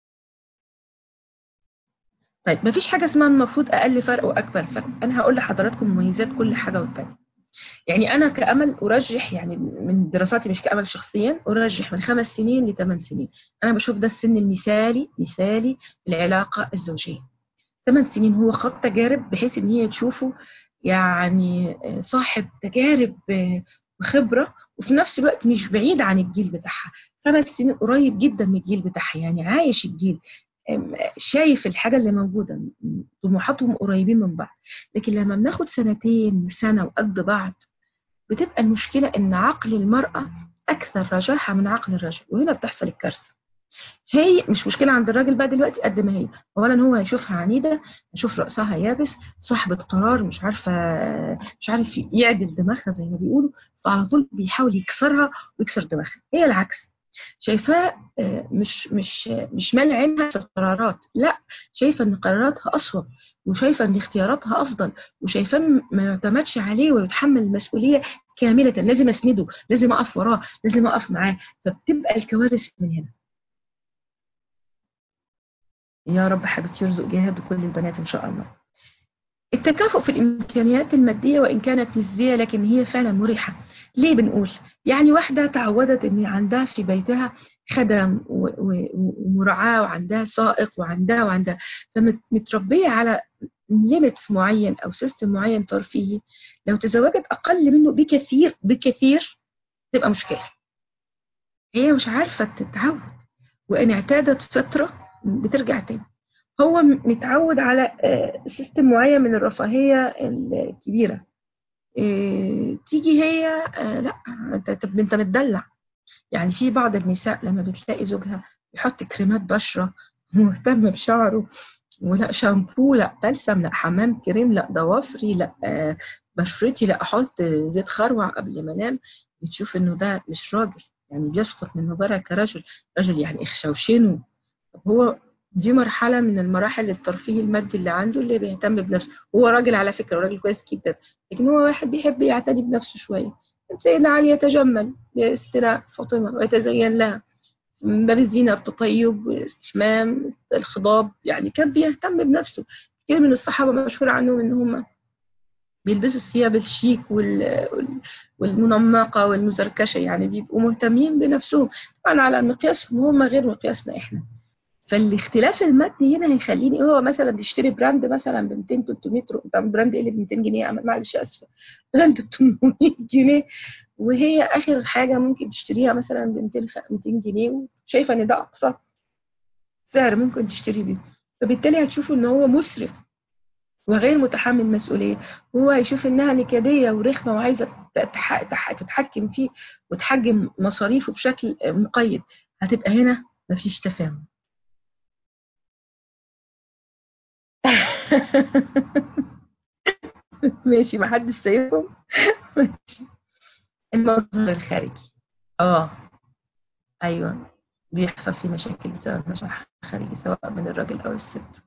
طيب مفيش حاجة اسمها المفروض أقل فرق وأكبر فرق أنا هقول لحضراتكم مميزات كل حاجة والتانية يعني أنا كأمل أرجح يعني من دراساتي مش كأمل شخصيا أرجح من خمس سنين لثمان سنين أنا بشوف ده السن المثالي مثالي في العلاقة الزوجية ثمان سنين هو خط تجارب بحيث إن هي تشوفه يعني صاحب تجارب وخبرة وفي نفس الوقت مش بعيد عن الجيل بتاعها خمس سنين قريب جدا من الجيل بتاعها يعني عايش الجيل شايف الحاجة اللي موجودة طموحاتهم قريبين من بعض لكن لما بناخد سنتين سنة وقد بعض بتبقى المشكلة ان عقل المرأة اكثر رجاحة من عقل الرجل وهنا بتحصل الكارثة هي مش مشكلة عند الراجل بقى دلوقتي قد ما هي اولا هو هيشوفها عنيدة هيشوف رأسها يابس صاحبة قرار مش عارفة مش عارف يعدل دماغها زي ما بيقولوا فعلى طول بيحاول يكسرها ويكسر دماغها هي العكس شايفاه مش مش مش مال عينها في القرارات لا شايفه ان قراراتها اصوب وشايفه ان اختياراتها افضل وشايفاه ما يعتمدش عليه ويتحمل المسؤوليه كامله لازم اسنده لازم اقف وراه لازم اقف معاه فبتبقى الكوارث من هنا يا رب حبيبتي يرزق جهاد كل البنات ان شاء الله التكافؤ في الامكانيات الماديه وان كانت نسبيه لكن هي فعلا مريحه ليه بنقول يعني واحده تعودت ان عندها في بيتها خدم ومرعاه وعندها سائق وعندها وعندها فمتربيه على ليميت معين او سيستم معين ترفيهي لو تزوجت اقل منه بكثير بكثير تبقى مشكله هي مش عارفه تتعود وان اعتادت فتره بترجع تاني هو متعود على سيستم معين من الرفاهية الكبيرة إيه تيجي هي آه لا انت طب انت متدلع يعني في بعض النساء لما بتلاقي زوجها يحط كريمات بشره مهتم بشعره ولا شامبو لا بلسم لا حمام كريم لا ضوافري لا آه بشرتي لا احط زيت خروع قبل ما انام بتشوف انه ده مش راجل يعني بيسقط من مباراه كرجل رجل يعني اخشوشنه طب هو دي مرحلة من المراحل الترفيه المادي اللي عنده اللي بيهتم بنفسه هو راجل على فكرة راجل كويس جدا لكن هو واحد بيحب يعتني بنفسه شوية سيدنا علي يتجمل لاستلاء فاطمة ويتزين لها من باب الزينة التطيب والاستحمام الخضاب يعني كان بيهتم بنفسه كثير من الصحابة مشهور عنهم ان هم بيلبسوا الثياب الشيك والمنمقة والمزركشة يعني بيبقوا مهتمين بنفسهم طبعا على مقياسهم هم غير مقياسنا احنا فالاختلاف المادي هنا هيخليني هو مثلا بيشتري براند مثلا ب 200 300 طب براند ايه اللي ب 200 جنيه معلش اسفه براند ب 800 جنيه وهي اخر حاجه ممكن تشتريها مثلا ب 200 200 جنيه وشايفه ان ده اقصى سعر ممكن تشتري بيه فبالتالي هتشوفوا ان هو مسرف وغير متحمل مسؤوليه هو هيشوف انها نكديه ورخمه وعايزه تتحكم فيه وتحجم مصاريفه بشكل مقيد هتبقى هنا مفيش تفاهم ماشي ما حدش سايبهم ماشي المظهر الخارجي اه ايوه بيحصل فيه مشاكل بسبب مشاكل خارجي سواء من الراجل او الست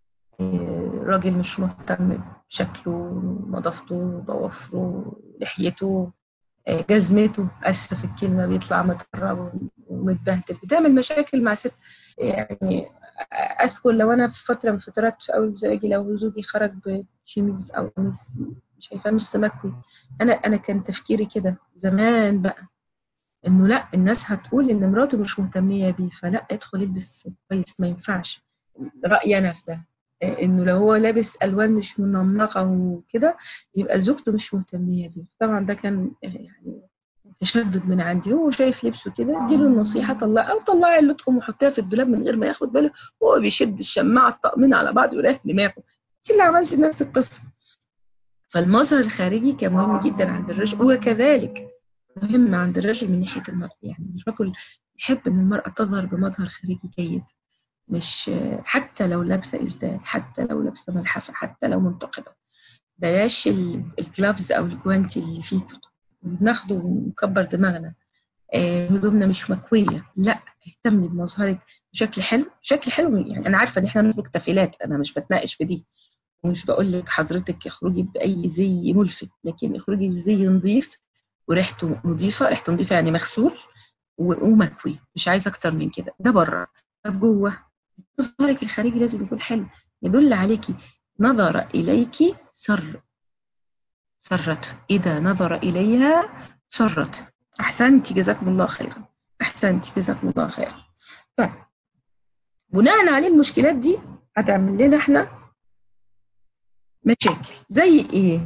الراجل مش مهتم بشكله نظافته ضوافره لحيته جزمته اسف في الكلمه بيطلع متقرب ومتبهدل بتعمل مشاكل مع ست يعني اذكر لو انا في فتره من فترات في اول زواجي لو زوجي خرج بشيميز او قميص شايفاه مش سمكوي انا انا كان تفكيري كده زمان بقى انه لا الناس هتقول ان مراته مش مهتميه بيه فلا ادخل البس كويس ما ينفعش رايي انا في ده انه لو هو لابس الوان مش منمقه وكده يبقى زوجته مش مهتميه بيه طبعا ده كان يعني تشدد من عندي هو شايف لبسه كده اديله النصيحه طلع او طلعي اللطقم وحطيها في الدولاب من غير ما ياخد باله وهو بيشد الشماعه الطقمين على بعض ويريح دماغه انت اللي عملت نفس القصه فالمظهر الخارجي كان مهم جدا عند الرجل وكذلك مهم عند الرجل من ناحيه المرأة يعني الرجل يحب ان المرأة تظهر بمظهر خارجي جيد مش حتى لو لابسه ازدال حتى لو لابسه ملحفه حتى لو منتقبه بلاش الجلافز او الجوانتي اللي فيه بناخده ونكبر دماغنا هدومنا مش مكويه لا اهتمي بمظهرك بشكل حلو بشكل حلو يعني انا عارفه ان احنا نخرج تفيلات انا مش بتناقش في دي ومش بقول لك حضرتك اخرجي باي زي ملفت لكن اخرجي بزي نظيف وريحته نظيفه ريحته نظيفه يعني مغسول ومكوي مش عايزه اكتر من كده ده بره طب جوه مظهرك الخارجي لازم يكون حلو يدل عليكي نظر اليك سر سرت إذا نظر إليها سرت أحسنت جزاكم الله خيرا أحسنت جزاكم الله خيرا طيب بناء عليه المشكلات دي هتعمل لنا احنا مشاكل زي ايه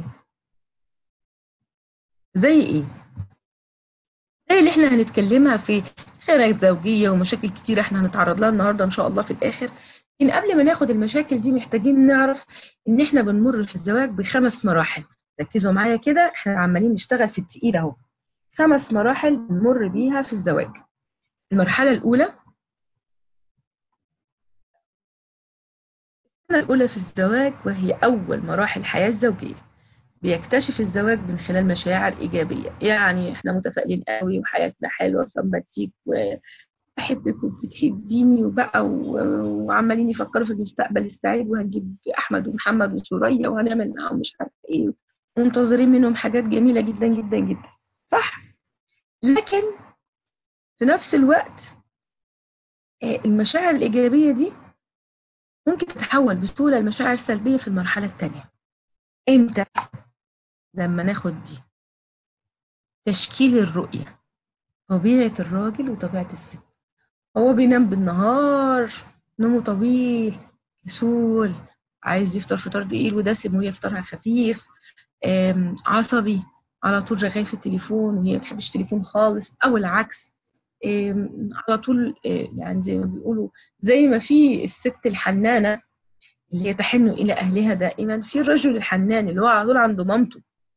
زي ايه زي اللي احنا هنتكلمها في خيانات زوجية ومشاكل كتير احنا هنتعرض لها النهاردة ان شاء الله في الاخر لكن قبل ما ناخد المشاكل دي محتاجين نعرف ان احنا بنمر في الزواج بخمس مراحل ركزوا معايا كده احنا عمالين نشتغل في التقيل اهو خمس مراحل بنمر بيها في الزواج المرحلة الأولى السنة الأولى في الزواج وهي أول مراحل الحياة الزوجية بيكتشف الزواج من خلال مشاعر إيجابية يعني احنا متفائلين قوي وحياتنا حلوة سمباتيك وبحبك وبتحبيني وبقى وعمالين يفكروا في المستقبل السعيد وهنجيب أحمد ومحمد وسوريا وهنعمل معاهم مش عارفة إيه منتظرين منهم حاجات جميلة جدا جدا جدا صح لكن في نفس الوقت المشاعر الإيجابية دي ممكن تتحول بسهولة لمشاعر سلبية في المرحلة الثانية امتى لما ناخد دي تشكيل الرؤية طبيعة الراجل وطبيعة الست هو بينام بالنهار نومه طويل كسول عايز يفطر فطار تقيل ودسم وهي فطارها خفيف عصبي على طول رغاي في التليفون وهي ما بتحبش التليفون خالص او العكس على طول يعني زي ما بيقولوا زي ما في الست الحنانه اللي هي تحن الى اهلها دائما في الرجل الحنان اللي هو على طول عنده مامته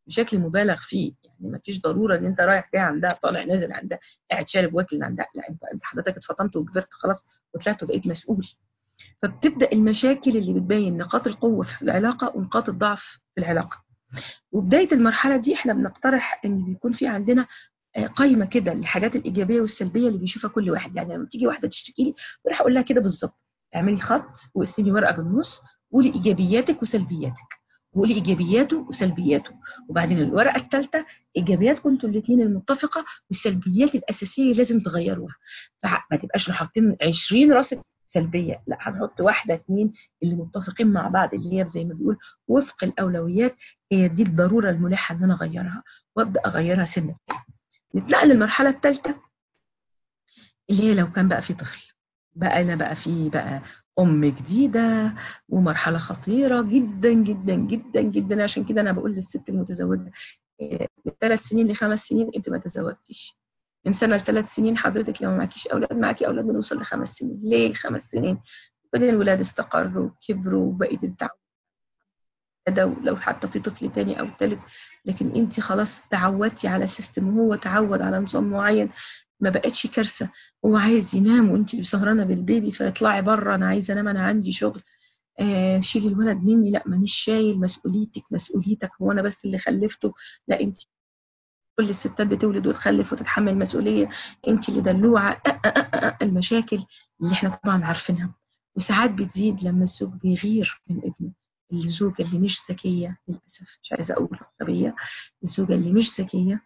بشكل مبالغ فيه يعني ما فيش ضروره ان انت رايح جاي عندها طالع نازل عندها قاعد شارب واكل عندها لا انت انت حضرتك اتفطمت وكبرت خلاص وطلعت وبقيت مسؤول فبتبدا المشاكل اللي بتبين نقاط القوه في العلاقه ونقاط الضعف في العلاقه وبدايه المرحله دي احنا بنقترح ان بيكون في عندنا قايمه كده للحاجات الايجابيه والسلبيه اللي بيشوفها كل واحد يعني لما تيجي واحده تشتكي لي بروح اقول لها كده بالظبط اعملي خط وقسمي ورقه بالنص قولي ايجابياتك وسلبياتك وقولي ايجابياته وسلبياته وبعدين الورقه الثالثه ايجابياتكم انتوا الاثنين المتفقه والسلبيات الاساسيه لازم تغيروها فما تبقاش حاطين 20 راسك سلبيه لا هنحط واحده اثنين اللي متفقين مع بعض اللي هي زي ما بيقول وفق الاولويات هي دي الضروره الملحه ان انا اغيرها وابدا اغيرها سنه نتنقل للمرحله الثالثه اللي هي لو كان بقى في طفل بقى انا بقى في بقى ام جديده ومرحله خطيره جدا جدا جدا جدا عشان كده انا بقول للست المتزوجه من ثلاث سنين لخمس سنين انت ما تزوجتيش من سنه لثلاث سنين حضرتك لو ما معكيش اولاد معاكي اولاد بنوصل لخمس سنين ليه خمس سنين بعدين الولاد استقروا وكبروا وبقيت التعود لو حتى في طفل تاني او ثالث لكن انت خلاص تعودتي على سيستم وهو تعود على نظام معين ما بقتش كارثه هو عايز ينام وانت سهرانه بالبيبي فاطلعي بره انا عايزه انام انا عندي شغل آه شيلي الولد مني لا مانيش شايل مسؤوليتك مسؤوليتك هو انا بس اللي خلفته لا انت كل الستات بتولد وتخلف وتتحمل مسؤوليه انت اللي دلوعه أه أه أه المشاكل اللي احنا طبعا عارفينها وساعات بتزيد لما الزوج بيغير من ابنه الزوجه اللي مش ذكيه للاسف مش عايزه اقول غبيه الزوجه اللي مش ذكيه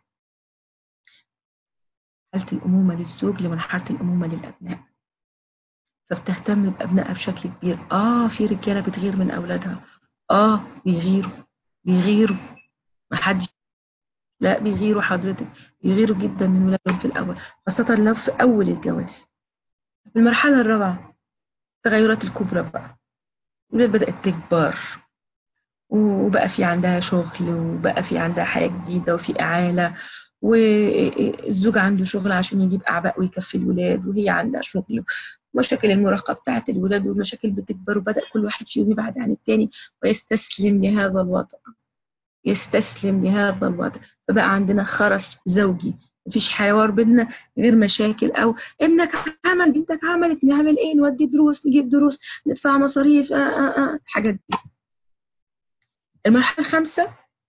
مرحله الامومه للزوج لمرحله الامومه للابناء فبتهتم بابنائها بشكل كبير اه في رجاله بتغير من اولادها اه بيغيروا بيغيروا ما حدش لا بيغيروا حضرتك بيغيروا جدا من ولادهم في الاول خاصه لو في اول الجواز في المرحله الرابعه التغيرات الكبرى بقى الولاد بدات تكبر وبقى في عندها شغل وبقى في عندها حياه جديده وفي اعاله والزوج عنده شغل عشان يجيب اعباء ويكفي الولاد وهي عندها شغل مشاكل المراهقه بتاعت الولاد والمشاكل بتكبر وبدا كل واحد فيهم يبعد عن الثاني ويستسلم لهذا الوضع يستسلم لهذا الوضع فبقى عندنا خرس زوجي مفيش حوار بينا غير مشاكل او ابنك عمل بنتك عملت نعمل ايه نودي دروس نجيب دروس ندفع مصاريف آه آه آه الحاجات دي المرحله الخامسه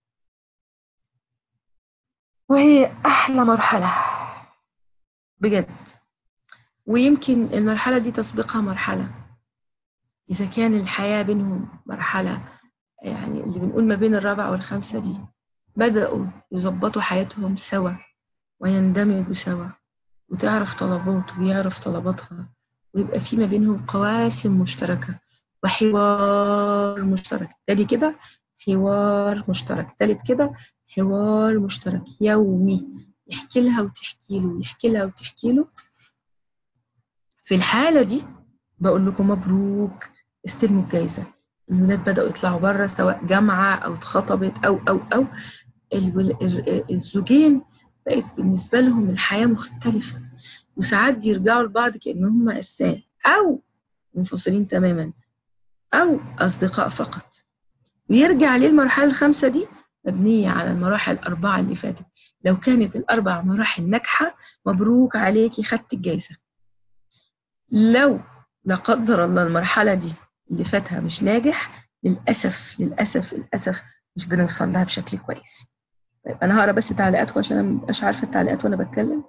وهي احلى مرحله بجد ويمكن المرحله دي تسبقها مرحله اذا كان الحياه بينهم مرحله يعني اللي بنقول ما بين الرابعه والخامسه دي بداوا يظبطوا حياتهم سوا ويندمجوا سوا وتعرف طلبات ويعرف طلباتها ويبقى في ما بينهم قواسم مشتركه وحوار مشترك تاني كده حوار مشترك تالت كده حوار مشترك يومي يحكي لها وتحكي له يحكي لها وتحكي له في الحالة دي بقول لكم مبروك استلموا الجايزة الولاد بدأوا يطلعوا بره سواء جامعة أو اتخطبت أو أو أو الزوجين بقت بالنسبة لهم الحياة مختلفة وساعات بيرجعوا لبعض كأنهم أسان أو منفصلين تماما أو أصدقاء فقط ويرجع ليه المرحلة الخامسة دي مبنية على المراحل الأربعة اللي فاتت لو كانت الأربع مراحل ناجحة مبروك عليكي خدت الجايزة لو لا قدر الله المرحلة دي اللي فاتها مش ناجح للأسف للأسف للأسف مش بنوصل لها بشكل كويس طيب أنا هقرا بس تعليقاتكم عشان أنا مبقاش عارفة التعليقات وأنا بتكلم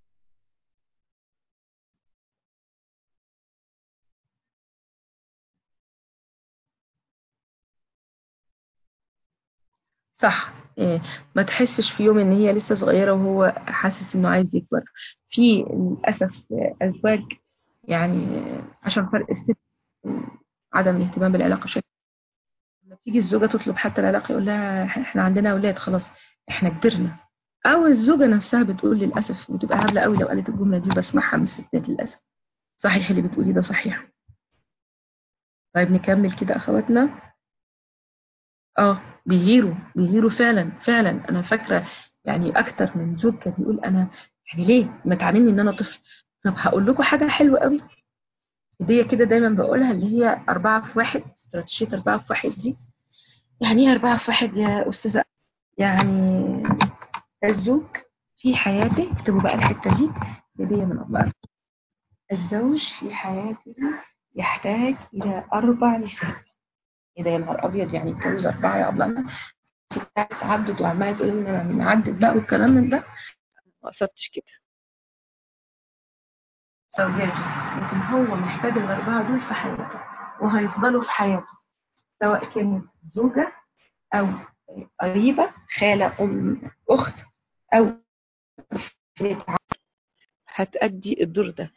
صح إيه ما تحسش في يوم ان هي لسه صغيره وهو حاسس انه عايز يكبر في للاسف ازواج يعني عشان فرق السن عدم الاهتمام بالعلاقه بشكل لما تيجي الزوجه تطلب حتى العلاقه يقول لها احنا عندنا اولاد خلاص احنا كبرنا او الزوجه نفسها بتقول للاسف وتبقى هبله قوي لو قالت الجمله دي بسمعها من الستات للاسف صحيح اللي بتقولي ده صحيح طيب نكمل كده اخواتنا اه بيغيروا بيغيروا فعلا فعلا انا فاكره يعني اكتر من زوج كان بيقول انا يعني ليه ما تعاملني ان انا طفل طب هقول لكم حاجه حلوه قوي هديه كده دايما بقولها اللي هي أربعة في واحد استراتيجية أربعة في واحد دي يعني ايه أربعة في واحد يا أستاذة يعني الزوج في حياته اكتبوا بقى الحتة دي هدية من الله الزوج في حياته يحتاج إلى أربع نساء إذا يا نهار أبيض يعني يتجوز أربعة يا أبلة تعدد وعمالة تقول إن أنا معدد بقى والكلام من ده ما قصدتش كده زوجاته لكن هو محتاج الأربعة دول في حياته وهيفضلوا في حياته سواء كانت زوجة أو قريبة خالة أم أخت أو هتأدي الدور ده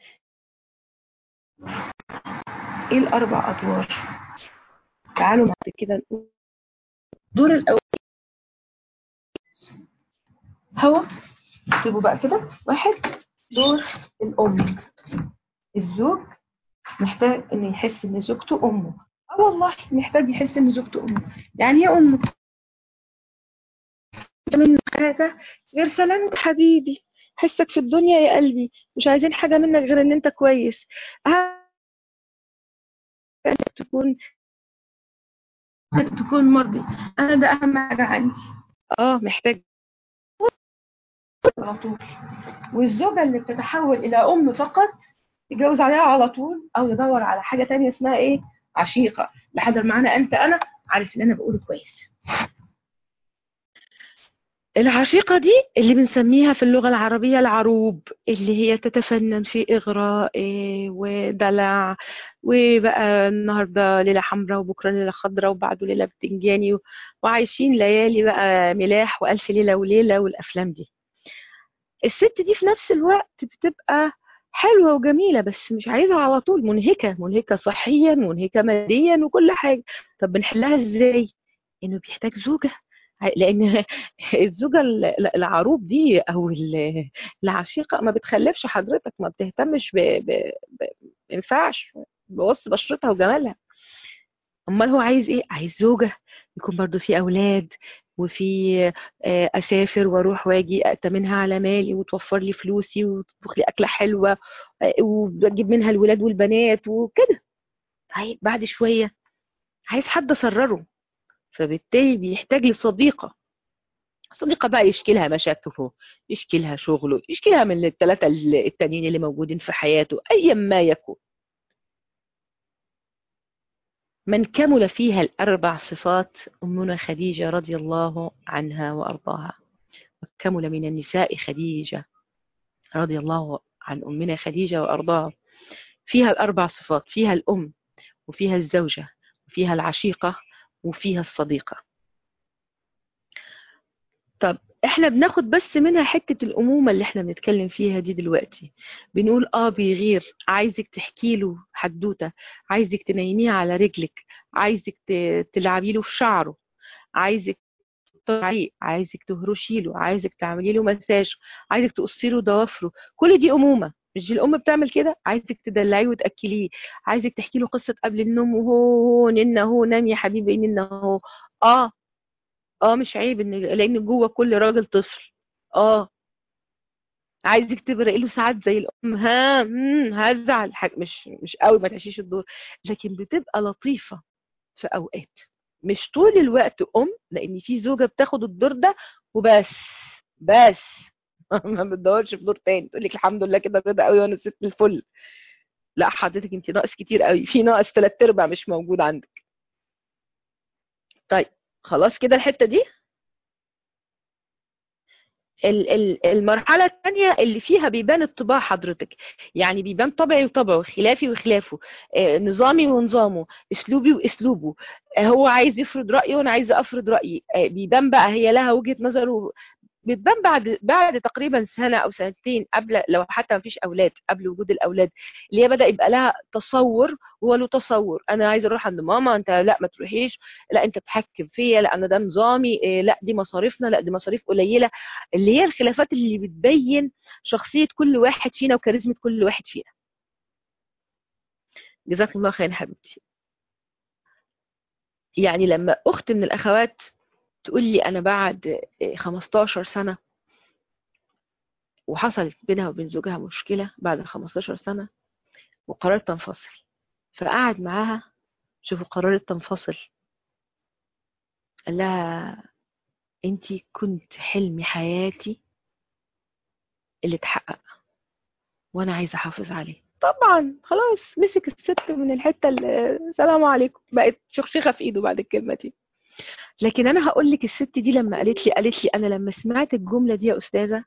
إيه الأربع أدوار؟ تعالوا بعد كده نقول الدور الأول هو اكتبوا بقى كده واحد دور الأم الزوج محتاج إنه يحس إن زوجته أمه اه والله محتاج يحس إن زوجته أمه يعني ايه أمه منه حاجة غير سلامة حبيبي حسك في الدنيا يا قلبي مش عايزين حاجة منك غير ان انت كويس انك تكون انك تكون مرضي انا ده اهم حاجة عندي اه محتاج على طول والزوجة اللي بتتحول الى ام فقط يتجوز عليها على طول او يدور على حاجة تانية اسمها ايه عشيقة لحد معانا انت انا عارف اللي انا بقوله كويس العشيقة دي اللي بنسميها في اللغة العربية العروب اللي هي تتفنن في إغراء ودلع وبقى النهاردة ليلة حمراء وبكرة ليلة خضراء وبعده ليلة بتنجاني وعايشين ليالي بقى ملاح وألف ليلة وليلة والأفلام دي الست دي في نفس الوقت بتبقى حلوة وجميلة بس مش عايزها على طول منهكة منهكة صحيا منهكة ماديا وكل حاجة طب بنحلها ازاي؟ انه بيحتاج زوجة لان الزوجه العروب دي او العشيقه ما بتخلفش حضرتك ما بتهتمش ب... ب... ب... ما ينفعش بوص بشرتها وجمالها امال هو عايز ايه عايز زوجه يكون برضو في اولاد وفي اسافر واروح واجي اتمنها على مالي وتوفر لي فلوسي وتطبخ لي اكله حلوه واجيب منها الولاد والبنات وكده طيب بعد شويه عايز حد اسرره فبالتالي بيحتاج لصديقة صديقة بقى يشكي لها مشاكله يشكي لها شغله يشكي لها من الثلاثة التانيين اللي موجودين في حياته أيا ما يكون من كمل فيها الأربع صفات أمنا خديجة رضي الله عنها وأرضاها وكمل من النساء خديجة رضي الله عن أمنا خديجة وأرضاها فيها الأربع صفات فيها الأم وفيها الزوجة وفيها العشيقة وفيها الصديقة طب احنا بناخد بس منها حتة الأمومة اللي احنا بنتكلم فيها دي دلوقتي بنقول اه بيغير عايزك تحكي له حدوتة عايزك تنيميه على رجلك عايزك تلعبي له في شعره عايزك عليه عايزك تهرشي له عايزك تعملي له مساج عايزك تقصي له ضوافره كل دي أمومة مش دي الام بتعمل كده عايزك تدلعيه وتاكليه عايزك تحكي له قصه قبل النوم وهو ننا هو نام يا حبيبي ننا هو اه اه مش عيب ان لان جوه كل راجل طفل اه عايزك تبرق له ساعات زي الام ها هزعل مش مش قوي ما تعيشيش الدور لكن بتبقى لطيفه في اوقات مش طول الوقت ام لان في زوجه بتاخد الدور ده وبس بس ما بتدورش في دور تاني تقول لك الحمد لله كده رضا قوي وانا ست الفل لا حضرتك انت ناقص كتير قوي في ناقص ثلاث ارباع مش موجود عندك طيب خلاص كده الحته دي المرحله الثانيه اللي فيها بيبان الطباع حضرتك يعني بيبان طبعي وطبعه خلافي وخلافه نظامي ونظامه اسلوبي واسلوبه هو عايز يفرض رايه وانا عايزه افرض رايي بيبان بقى هي لها وجهه نظر بتبان بعد بعد تقريبا سنه او سنتين قبل لو حتى ما فيش اولاد قبل وجود الاولاد اللي هي بدا يبقى لها تصور هو له تصور انا عايزه اروح عند ماما انت لا ما تروحيش لا انت تحكم فيا لا انا ده نظامي لا دي مصاريفنا لا دي مصاريف قليله اللي هي الخلافات اللي بتبين شخصيه كل واحد فينا وكاريزما كل واحد فينا جزاكم الله خير حبيبتي يعني لما اخت من الاخوات تقول لي انا بعد 15 سنه وحصلت بينها وبين زوجها مشكله بعد 15 سنه وقررت تنفصل فقعد معاها شوفوا قررت تنفصل قال لها انت كنت حلم حياتي اللي اتحقق وانا عايزه احافظ عليه طبعا خلاص مسك الست من الحته اللي سلام عليكم بقت شخشخه في ايده بعد الكلمه دي لكن انا هقول لك الست دي لما قالت لي قالت لي انا لما سمعت الجمله دي يا استاذه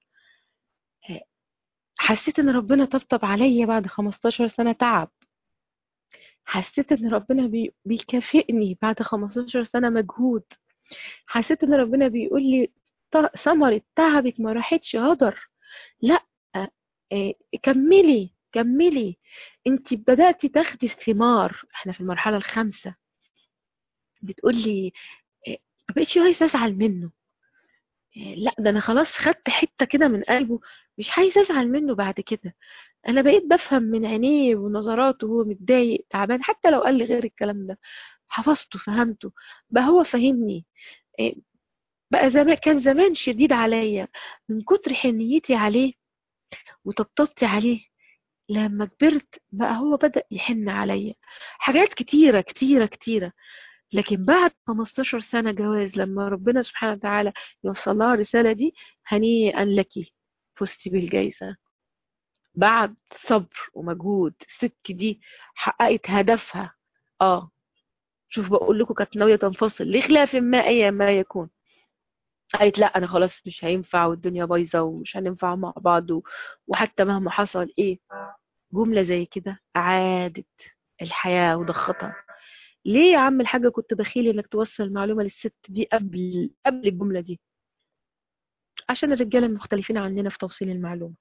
حسيت ان ربنا طبطب عليا بعد 15 سنه تعب حسيت ان ربنا بي... بيكافئني بعد 15 سنه مجهود حسيت ان ربنا بيقول لي ثمرة تعبك ما راحتش هدر لا آه، كملي كملي انت بدأتي تاخدي الثمار احنا في المرحلة الخامسة بتقول لي آه، ما بقتش عايزة ازعل منه آه، لا ده انا خلاص خدت حتة كده من قلبه مش عايزة ازعل منه بعد كده انا بقيت بفهم من عينيه ونظراته وهو متضايق تعبان حتى لو قال لي غير الكلام ده حفظته فهمته بقى هو فهمني بقى زمان كان زمان شديد عليا من كتر حنيتي عليه وطبطبتي عليه لما كبرت بقى هو بدأ يحن عليا حاجات كتيرة كتيرة كتيرة لكن بعد 15 سنة جواز لما ربنا سبحانه وتعالى يوصل لها الرسالة دي هنيئا لك فزتي بالجايزة بعد صبر ومجهود الست دي حققت هدفها اه شوف بقول لكم كانت ناوية تنفصل لخلاف ما أي ما يكون قالت لا انا خلاص مش هينفع والدنيا بايظه ومش هننفع مع بعض وحتى مهما حصل ايه جمله زي كده اعادت الحياه وضختها ليه يا عم الحاجه كنت بخيل انك توصل المعلومه للست دي قبل قبل الجمله دي عشان الرجاله مختلفين عننا في توصيل المعلومه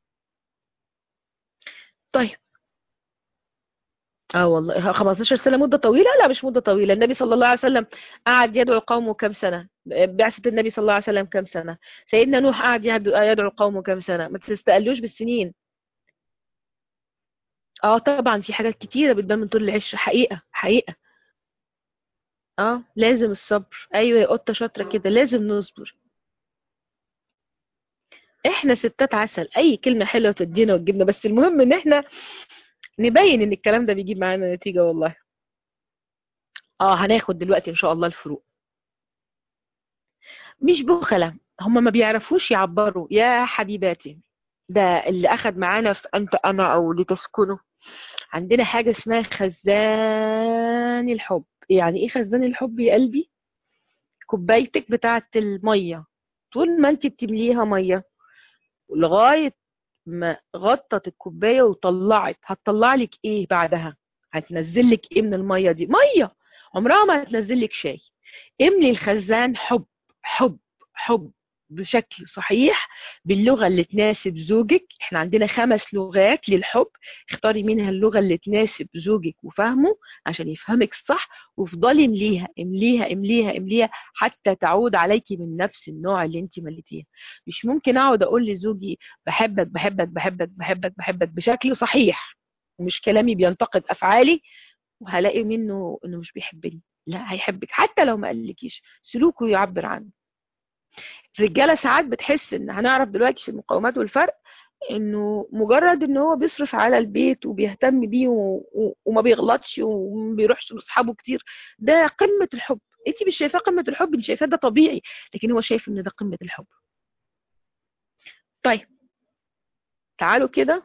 طيب اه والله 15 سنة مدة طويلة لا مش مدة طويلة النبي صلى الله عليه وسلم قعد يدعو قومه كم سنة بعثة النبي صلى الله عليه وسلم كم سنة سيدنا نوح قعد يدعو قومه كم سنة ما تستقلوش بالسنين اه طبعا في حاجات كتيرة بتبان من طول العشرة حقيقة حقيقة اه لازم الصبر ايوه يا قطة شاطرة كده لازم نصبر احنا ستات عسل اي كلمة حلوة تدينا وتجيبنا بس المهم ان احنا نبين ان الكلام ده بيجيب معانا نتيجة والله اه هناخد دلوقتي ان شاء الله الفروق مش بخلة هم ما بيعرفوش يعبروا يا حبيباتي ده اللي اخد معانا في انت انا او لتسكنوا عندنا حاجة اسمها خزان الحب يعني ايه خزان الحب يا قلبي كوبايتك بتاعت المية طول ما انت بتمليها مية لغاية ما غطت الكوبايه وطلعت هتطلع لك ايه بعدها هتنزل لك ايه من الميه دي ميه عمرها ما هتنزل لك شاي املي الخزان حب حب حب بشكل صحيح باللغه اللي تناسب زوجك احنا عندنا خمس لغات للحب اختاري منها اللغه اللي تناسب زوجك وفهمه عشان يفهمك صح وافضلي امليها امليها امليها امليها حتى تعود عليكي من نفس النوع اللي انت مليتيها مش ممكن اقعد اقول لزوجي بحبك بحبك بحبك بحبك بحبك بشكل صحيح ومش كلامي بينتقد افعالي وهلاقي منه انه مش بيحبني لا هيحبك حتى لو ما قالكيش سلوكه يعبر عنه الرجاله ساعات بتحس ان هنعرف دلوقتي في المقاومات والفرق انه مجرد ان هو بيصرف على البيت وبيهتم بيه و... و... وما بيغلطش وما بيروحش لاصحابه كتير ده قمه الحب انت مش شايفاه قمه الحب انت شايفاه ده طبيعي لكن هو شايف ان ده قمه الحب طيب تعالوا كده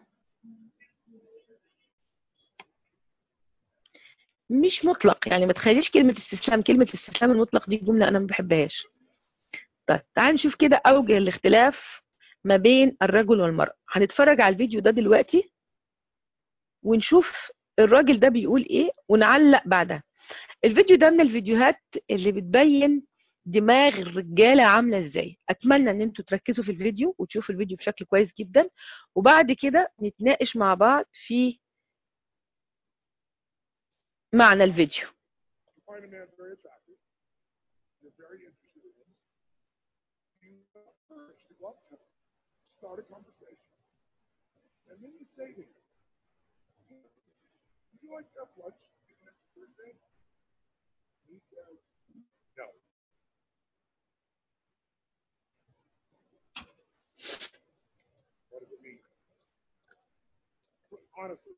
مش مطلق يعني ما تخليش كلمه استسلام كلمه الاستسلام المطلق دي جمله انا ما بحبهاش طيب تعال نشوف كده اوجه الاختلاف ما بين الرجل والمرأة هنتفرج على الفيديو ده دلوقتي ونشوف الراجل ده بيقول ايه ونعلق بعدها الفيديو ده من الفيديوهات اللي بتبين دماغ الرجالة عاملة ازاي اتمنى ان انتوا تركزوا في الفيديو وتشوفوا الفيديو بشكل كويس جدا وبعد كده نتناقش مع بعض في معنى الفيديو start a conversation. And then you say to him, Would you like to have lunch next Thursday? He says, No. What does it mean? Honestly,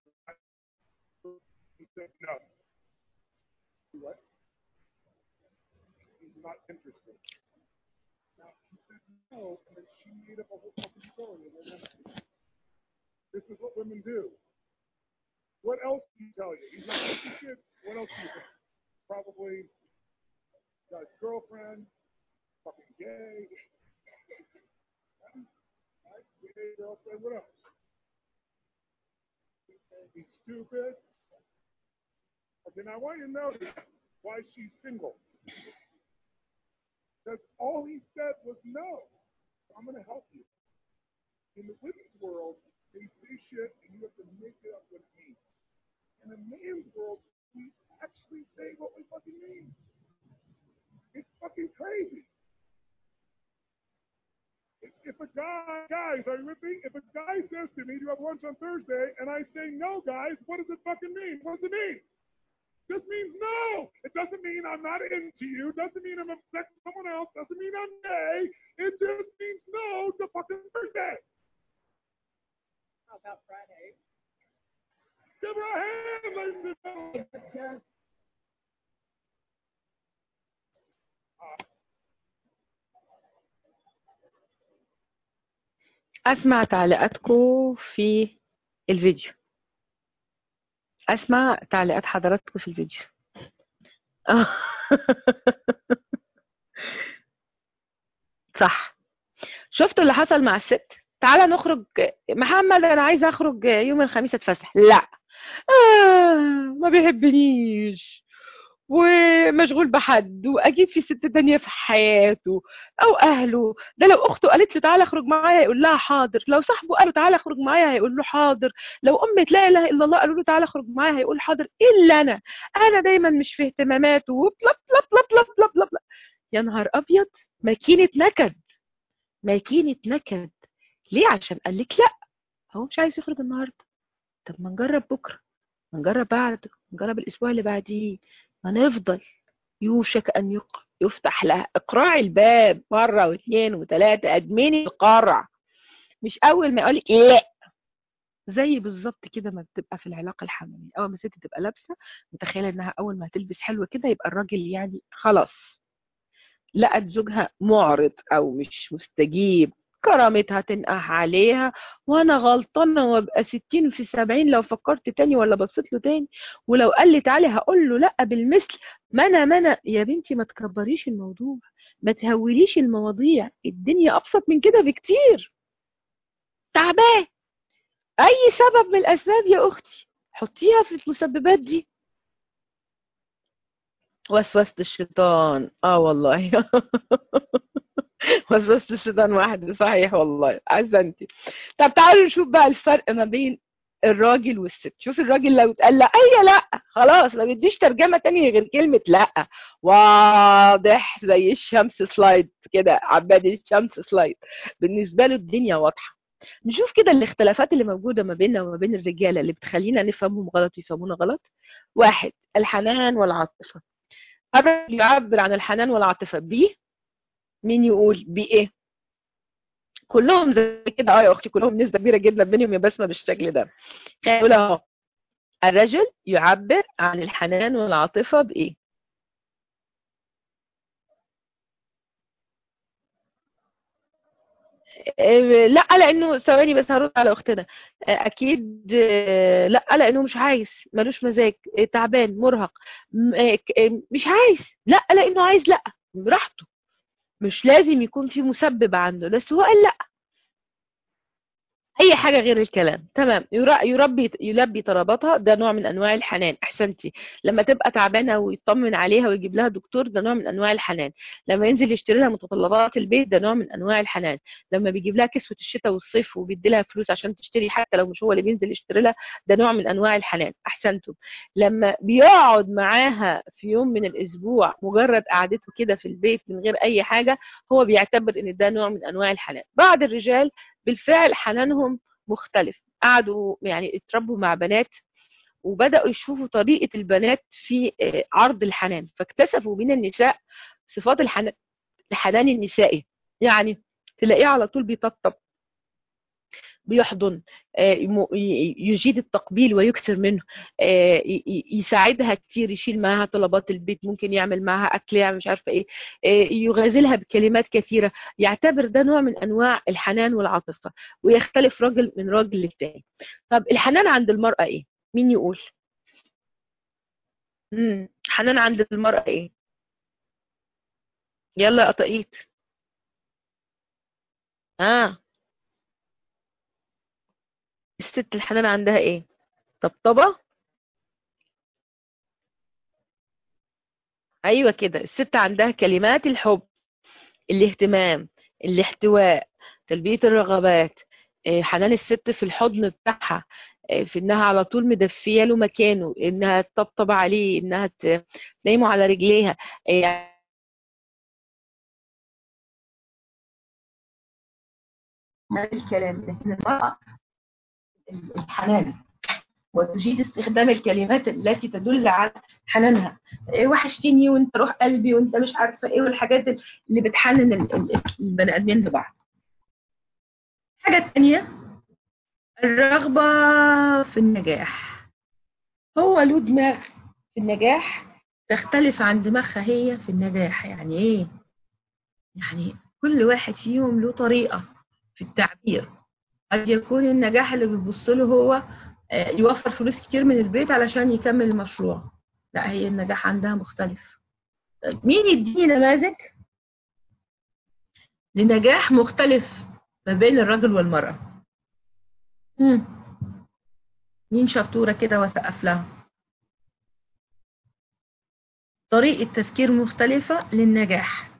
he says no. What? He's not interested. made up a whole fucking story of what women do. This is what women do. What else do you tell you? He's not interested. What else do you think? Probably got a girlfriend, fucking gay. Right? Gay girlfriend. What else? He's stupid. Okay, now I want you to notice why she's single. Because all he said was no. I'm going to help you. In the women's world, they say shit and you have to make it up what it means. In the man's world, we actually say what we fucking mean. It's fucking crazy. If, if a guy, guys, are you with me? If a guy says to me, "Do you have lunch on Thursday?" and I say, "No, guys," what does it fucking mean? What does it mean? This means no. It doesn't mean I'm not into you. Doesn't mean I'm upset with someone else. Doesn't mean I'm gay. It just means no to fucking Thursday. How about Friday? Give her a hand, ladies and gentlemen. أسمع تعليقاتكم في الفيديو أسمع تعليقات حضراتكم في الفيديو صح شفتوا اللي حصل مع الست تعالى نخرج محمد أنا عايز أخرج يوم الخميس أتفسح لا آه ما بيحبنيش ومشغول بحد واكيد في ست تانية في حياته او اهله ده لو اخته قالت له تعالى اخرج معايا يقول لها حاضر لو صاحبه قال له تعالى اخرج معايا هيقول له حاضر لو امة لا اله الا الله قالوا له تعالى اخرج معايا هيقول حاضر الا انا انا دايما مش في اهتماماته وبلا بلا بلا بلا بلا بلا بلا يا نهار ابيض ماكينة نكد ماكينة نكد ليه عشان قال لك لا هو مش عايز يخرج النهارده طب ما نجرب بكره ما نجرب بعد نجرب الاسبوع اللي بعديه ما نفضل يوشك ان يق... يفتح لها اقراعي الباب مره واثنين وثلاثه ادمني القرع مش اول ما يقولك لا زي بالظبط كده ما بتبقى في العلاقه الحميميه اول ما الست تبقى لابسه متخيله انها اول ما هتلبس حلوه كده يبقى الراجل يعني خلاص لقت زوجها معرض او مش مستجيب كرامتها تنقح عليها وانا غلطانه وابقى 60 في 70 لو فكرت تاني ولا بصيت له تاني ولو قال لي تعالي هقول له لا بالمثل ما انا ما انا يا بنتي ما تكبريش الموضوع ما تهوليش المواضيع الدنيا ابسط من كده بكتير تعبان اي سبب من الاسباب يا اختي حطيها في المسببات دي وسوسة الشيطان اه والله وسوسة الشيطان واحد صحيح والله احسنتي طب تعالوا نشوف بقى الفرق ما بين الراجل والست شوف الراجل لو اتقال لا اي لا خلاص ما بديش ترجمه تانية غير كلمه لا واضح زي الشمس سلايد كده عباد الشمس سلايد بالنسبه له الدنيا واضحه نشوف كده الاختلافات اللي موجوده ما بيننا وما بين الرجاله اللي بتخلينا نفهمهم غلط ويفهمونا غلط واحد الحنان والعاطفه الرجل يعبر عن الحنان والعاطفه ب مين يقول بايه كلهم زي كده اه يا اختي كلهم نسبه كبيره جدا بينهم يا بسمه بالشكل ده خلينا اهو الرجل يعبر عن الحنان والعاطفه بايه لا لانه ثواني بس هرد على اختنا اكيد لا لانه مش عايز ملوش مزاج تعبان مرهق مش عايز لا لانه عايز لا براحته مش لازم يكون في مسبب عنده بس هو قال لا اي حاجه غير الكلام تمام يربي يلبي طلباتها ده نوع من انواع الحنان احسنتي لما تبقى تعبانه ويطمن عليها ويجيب لها دكتور ده نوع من انواع الحنان لما ينزل يشتري لها متطلبات البيت ده نوع من انواع الحنان لما بيجيب لها كسوه الشتاء والصيف وبيدي لها فلوس عشان تشتري حتى لو مش هو اللي بينزل يشتري لها ده نوع من انواع الحنان احسنتم لما بيقعد معاها في يوم من الاسبوع مجرد قعدته كده في البيت من غير اي حاجه هو بيعتبر ان ده نوع من انواع الحنان بعض الرجال بالفعل حنانهم مختلف قعدوا يعني اتربوا مع بنات وبدأوا يشوفوا طريقة البنات في عرض الحنان فاكتسبوا من النساء صفات الحنان الحنان النسائي يعني تلاقيه على طول بيطبطب بيحضن يجيد التقبيل ويكثر منه يساعدها كتير يشيل معاها طلبات البيت ممكن يعمل معاها اكل يعمل مش عارفه ايه يغازلها بكلمات كثيره يعتبر ده نوع من انواع الحنان والعاطفه ويختلف راجل من راجل للتاني طب الحنان عند المراه ايه مين يقول امم حنان عند المراه ايه يلا يا قطاقيت اه الست الحنان عندها ايه طبطبة ايوه كده الست عندها كلمات الحب الاهتمام الاحتواء تلبية الرغبات حنان الست في الحضن بتاعها في انها على طول مدفيه له مكانه انها تطبطب عليه انها تنيمه على رجليها هذا الكلام لكن المرأة الحنان وتجيد استخدام الكلمات التي تدل على حنانها إيه وحشتني وانت روح قلبي وانت مش عارفه ايه والحاجات اللي بتحنن البني ادمين لبعض حاجه تانية الرغبه في النجاح هو له دماغ في النجاح تختلف عن دماغها هي في النجاح يعني ايه يعني كل واحد فيهم له طريقه في التعبير قد يكون النجاح اللي بتبص له هو يوفر فلوس كتير من البيت علشان يكمل المشروع لا هي النجاح عندها مختلف مين يديني نماذج لنجاح مختلف ما بين الرجل والمرأة مم. مين شطورة كده وسقف لها طريقة تفكير مختلفة للنجاح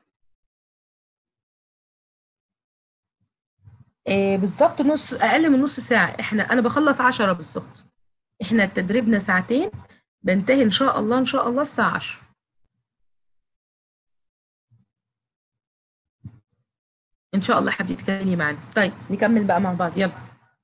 آه بالظبط نص اقل من نص ساعه احنا انا بخلص 10 بالظبط احنا تدريبنا ساعتين بنتهي ان شاء الله ان شاء الله الساعه 10 ان شاء الله حبيبتي تكلمي معانا طيب نكمل بقى مع بعض يلا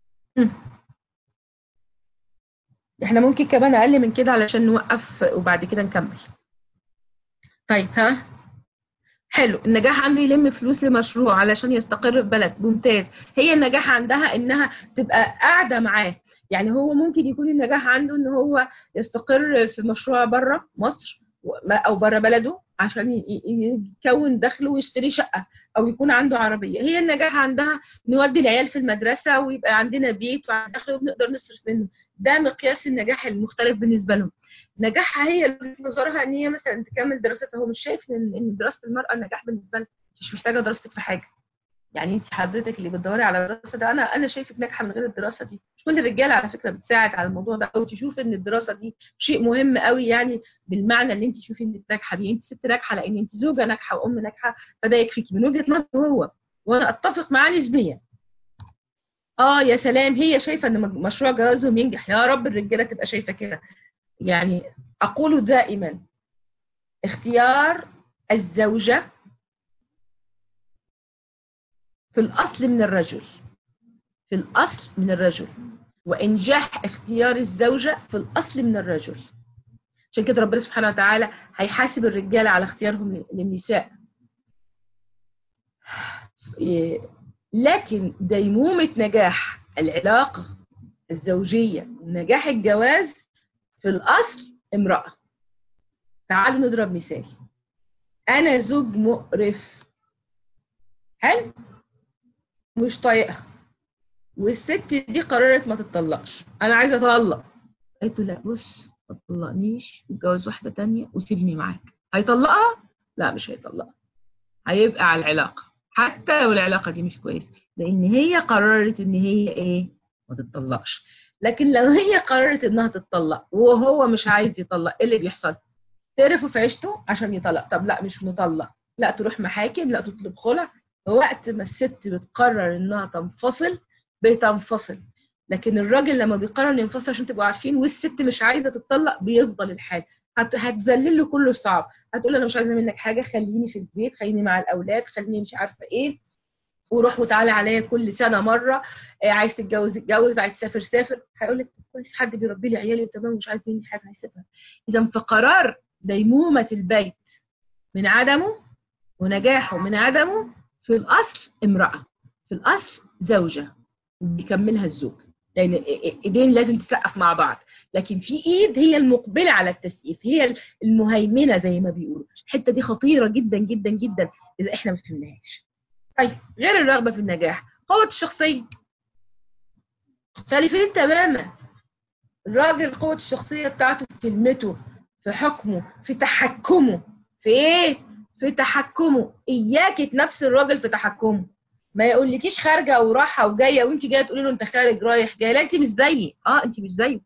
احنا ممكن كمان اقل من كده علشان نوقف وبعد كده نكمل طيب ها حلو النجاح عنده يلم فلوس لمشروع علشان يستقر في بلد ممتاز هي النجاح عندها انها تبقى قاعده معاه يعني هو ممكن يكون النجاح عنده ان هو يستقر في مشروع بره مصر او بره بلده عشان يكون دخله ويشتري شقه او يكون عنده عربيه هي النجاح عندها نودي العيال في المدرسه ويبقى عندنا بيت ودخل وبنقدر نصرف منه ده مقياس النجاح المختلف بالنسبه لهم نجاحها هي اللي في نظرها ان هي مثلا تكمل دراستها هو مش شايف ان ان دراسه المراه نجاح بالنسبه لها مش محتاجه دراستك في حاجه يعني انت حضرتك اللي بتدوري على دراسه ده انا انا شايفك ناجحه من غير الدراسه دي مش كل الرجاله على فكره بتساعد على الموضوع ده او تشوف ان الدراسه دي شيء مهم قوي يعني بالمعنى اللي انت تشوفي انك ناجحه بيه انت ست ناجحه لان انت زوجه ناجحه وام ناجحه فده يكفيكي من وجهه نظره هو وانا اتفق معاه نسبيا اه يا سلام هي شايفه ان مشروع جوازهم ينجح يا رب الرجاله تبقى شايفه كده يعني اقول دائما اختيار الزوجه في الأصل من الرجل في الأصل من الرجل وإنجاح اختيار الزوجة في الأصل من الرجل عشان كده ربنا سبحانه وتعالى هيحاسب الرجال على اختيارهم للنساء لكن ديمومة نجاح العلاقة الزوجية ونجاح الجواز في الأصل امرأة تعالوا نضرب مثال أنا زوج مقرف حلو مش طايقها والست دي قررت ما تتطلقش انا عايزه اطلق قلت له لا بص ما تطلقنيش واتجوز واحده تانية وسيبني معاك هيطلقها لا مش هيطلقها هيبقى على العلاقه حتى لو العلاقه دي مش كويسه لان هي قررت ان هي ايه ما تتطلقش لكن لو هي قررت انها تتطلق وهو مش عايز يطلق ايه اللي بيحصل تعرفوا في عيشته عشان يطلق طب لا مش مطلق لا تروح محاكم لا تطلب خلع وقت ما الست بتقرر انها تنفصل بتنفصل لكن الراجل لما بيقرر ينفصل عشان تبقوا عارفين والست مش عايزه تتطلق بيفضل الحال هتذلل له كله صعب هتقول انا مش عايزه منك حاجه خليني في البيت خليني مع الاولاد خليني مش عارفه ايه وروح وتعالى عليا كل سنه مره عايز تتجوز اتجوز عايز تسافر سافر هيقول لك كويس حد بيربي لي عيالي وتمام مش عايز مني حاجه هيسيبها اذا فقرار ديمومه البيت من عدمه ونجاحه من عدمه في الأصل امرأة في الأصل زوجة وبيكملها الزوج لان ايدين لازم تسقف مع بعض لكن في ايد هي المقبله على التسقيف هي المهيمنه زي ما بيقولوا الحته دي خطيره جدا جدا جدا اذا احنا ما فهمناهاش طيب غير الرغبه في النجاح قوه الشخصيه مختلفين تماما الراجل قوه الشخصيه بتاعته في كلمته في حكمه في تحكمه في ايه في تحكمه اياك تنافسي الراجل في تحكمه ما يقولكيش خارجه وراحه وجايه وانت جايه تقولي له انت خارج رايح جاي لا انت مش زيي اه انت مش زيه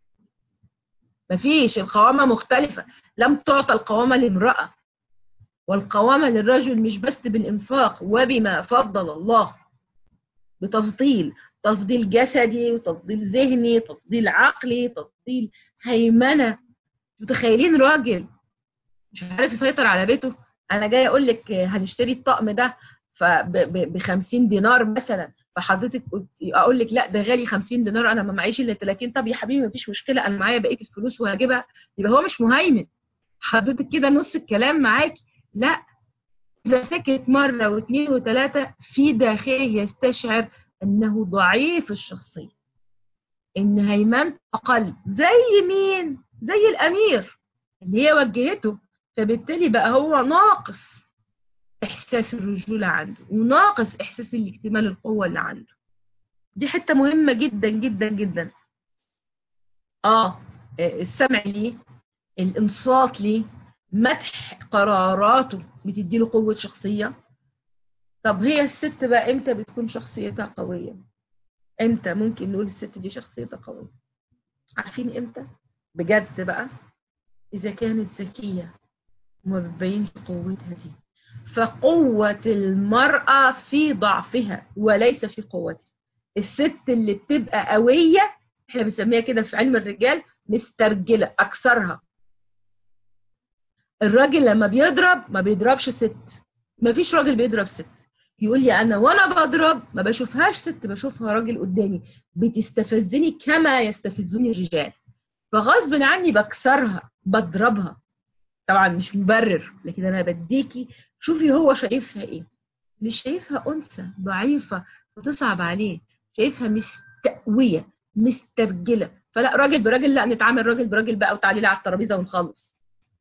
مفيش القوامه مختلفه لم تعطى القوامه لامراه والقوامه للرجل مش بس بالانفاق وبما فضل الله بتفضيل تفضيل جسدي وتفضيل ذهني تفضيل عقلي تفضيل هيمنه متخيلين راجل مش عارف يسيطر على بيته انا جاي اقول لك هنشتري الطقم ده ب 50 دينار مثلا فحضرتك اقول لك لا ده غالي 50 دينار انا ما معيش الا 30 طب يا حبيبي ما فيش مشكله انا معايا بقيه الفلوس وهجيبها يبقى هو مش مهيمن حضرتك كده نص الكلام معاكي لا اذا سكت مره واثنين وثلاثه في داخله يستشعر انه ضعيف الشخصيه ان هيمنته اقل زي مين زي الامير اللي هي وجهته فبالتالي بقى هو ناقص احساس الرجوله عنده وناقص احساس الاكتمال القوه اللي عنده دي حته مهمه جدا جدا جدا اه السمع ليه الانصات ليه مدح قراراته بتديله قوه شخصيه طب هي الست بقى امتى بتكون شخصيتها قويه امتى ممكن نقول الست دي شخصيتها قويه عارفين امتى بجد بقى اذا كانت ذكيه وما بتبينش قوتها دي فقوة المرأة في ضعفها وليس في قوتها الست اللي بتبقى قوية احنا بنسميها كده في علم الرجال مسترجلة أكثرها الراجل لما بيضرب ما بيضربش ست ما فيش راجل بيضرب ست يقول لي أنا وأنا بضرب ما بشوفهاش ست بشوفها راجل قدامي بتستفزني كما يستفزني الرجال فغصب عني بكسرها بضربها طبعا مش مبرر لكن انا بديكي شوفي هو شايفها ايه مش شايفها انثى ضعيفه وتصعب عليه شايفها مستقويه مسترجله فلا راجل براجل لا نتعامل راجل براجل بقى وتعالي لي على الترابيزه ونخلص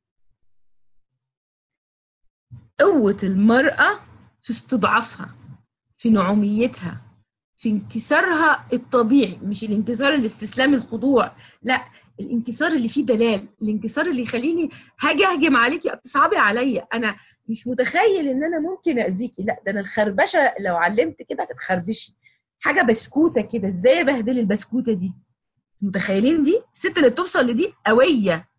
قوه المراه في استضعافها في نعوميتها في انكسارها الطبيعي مش الانكسار الاستسلام الخضوع لا الانكسار اللي فيه دلال الانكسار اللي يخليني هاجي اهجم عليكي تصعبي عليا انا مش متخيل ان انا ممكن اذيكي لا ده انا الخربشه لو علمت كده هتتخربشي حاجه بسكوته كده ازاي بهدل البسكوته دي متخيلين دي الست اللي بتوصل لدي قويه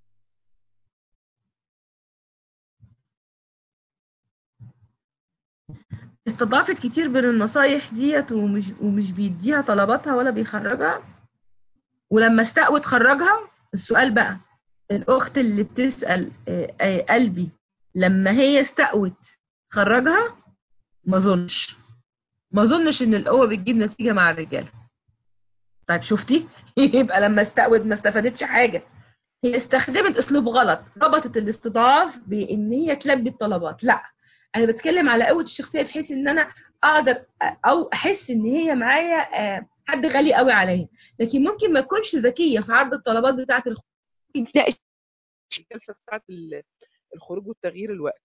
استضعفت كتير من النصايح ديت ومش ومش بيديها طلباتها ولا بيخرجها ولما استقوت خرجها السؤال بقى الاخت اللي بتسال قلبي لما هي استقوت خرجها ما اظنش ما اظنش ان القوه بتجيب نتيجه مع الرجاله طيب شفتي يبقى لما استقوت ما استفادتش حاجه هي استخدمت اسلوب غلط ربطت الاستضعاف بان هي تلبي الطلبات لا انا بتكلم على قوه الشخصيه بحيث ان انا اقدر او احس ان هي معايا حد غالي قوي عليا لكن ممكن ما تكونش ذكيه في عرض الطلبات بتاعه تلاقي الجلسه بتاعه الخروج والتغيير الوقت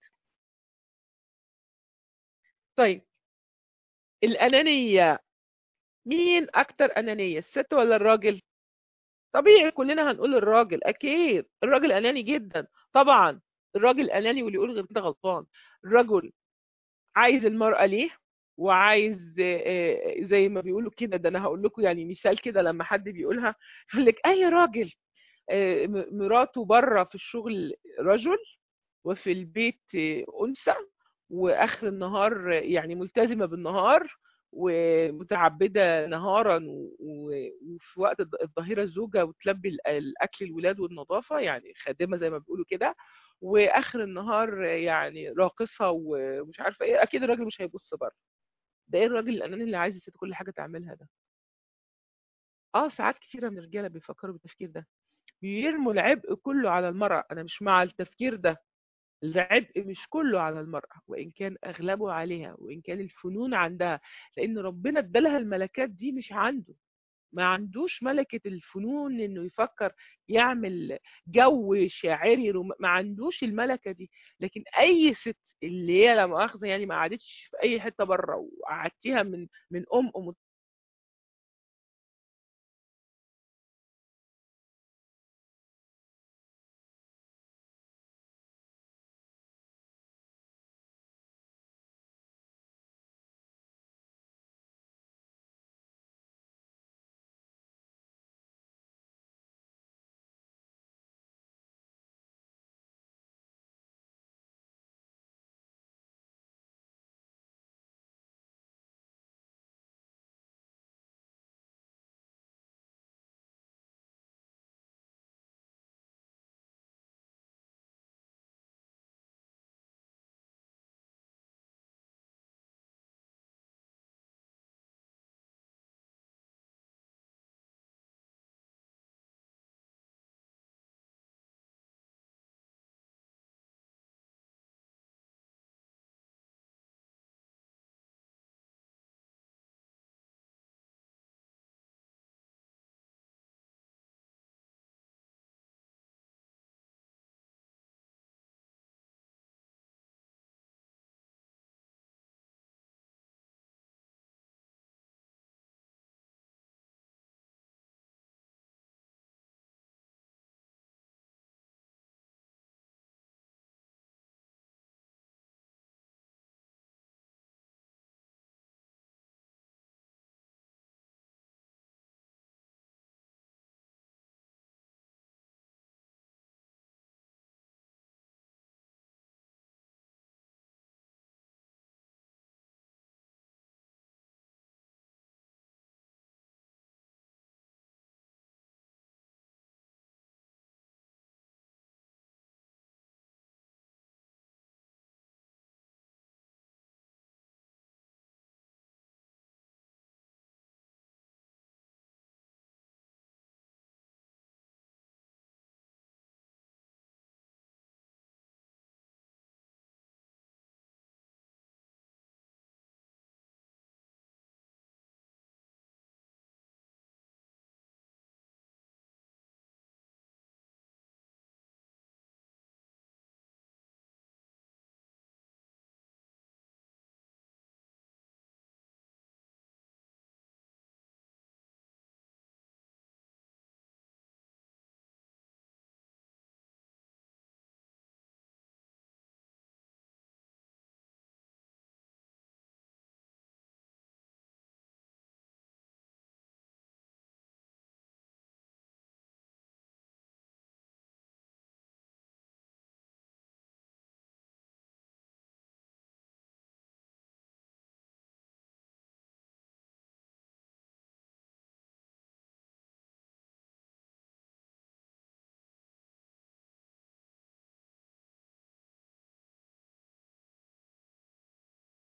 طيب الانانيه مين اكتر انانيه الست ولا الراجل طبيعي كلنا هنقول الراجل اكيد الراجل اناني جدا طبعا الراجل اناني واللي يقول غير كده غلطان الرجل عايز المراه ليه وعايز زي ما بيقولوا كده ده انا هقول لكم يعني مثال كده لما حد بيقولها يقول لك اي راجل مراته بره في الشغل رجل وفي البيت انثى واخر النهار يعني ملتزمه بالنهار ومتعبده نهارا وفي وقت الظهيره الزوجه وتلبي الاكل الولاد والنظافه يعني خادمه زي ما بيقولوا كده واخر النهار يعني راقصه ومش عارفه ايه اكيد الراجل مش هيبص بره ده ايه الراجل الاناني اللي عايز الست كل حاجه تعملها ده اه ساعات كتيره من الرجاله بيفكروا بالتفكير ده بيرموا العبء كله على المراه انا مش مع التفكير ده العبء مش كله على المرأة وإن كان أغلبه عليها وإن كان الفنون عندها لأن ربنا ادالها الملكات دي مش عنده ما عندوش ملكة الفنون انه يفكر يعمل جو شاعري روم... ما عندوش الملكة دي لكن اي ست اللي هي لا مؤاخذة يعني ما قعدتش في اي حتة بره وقعدتيها من من ام ام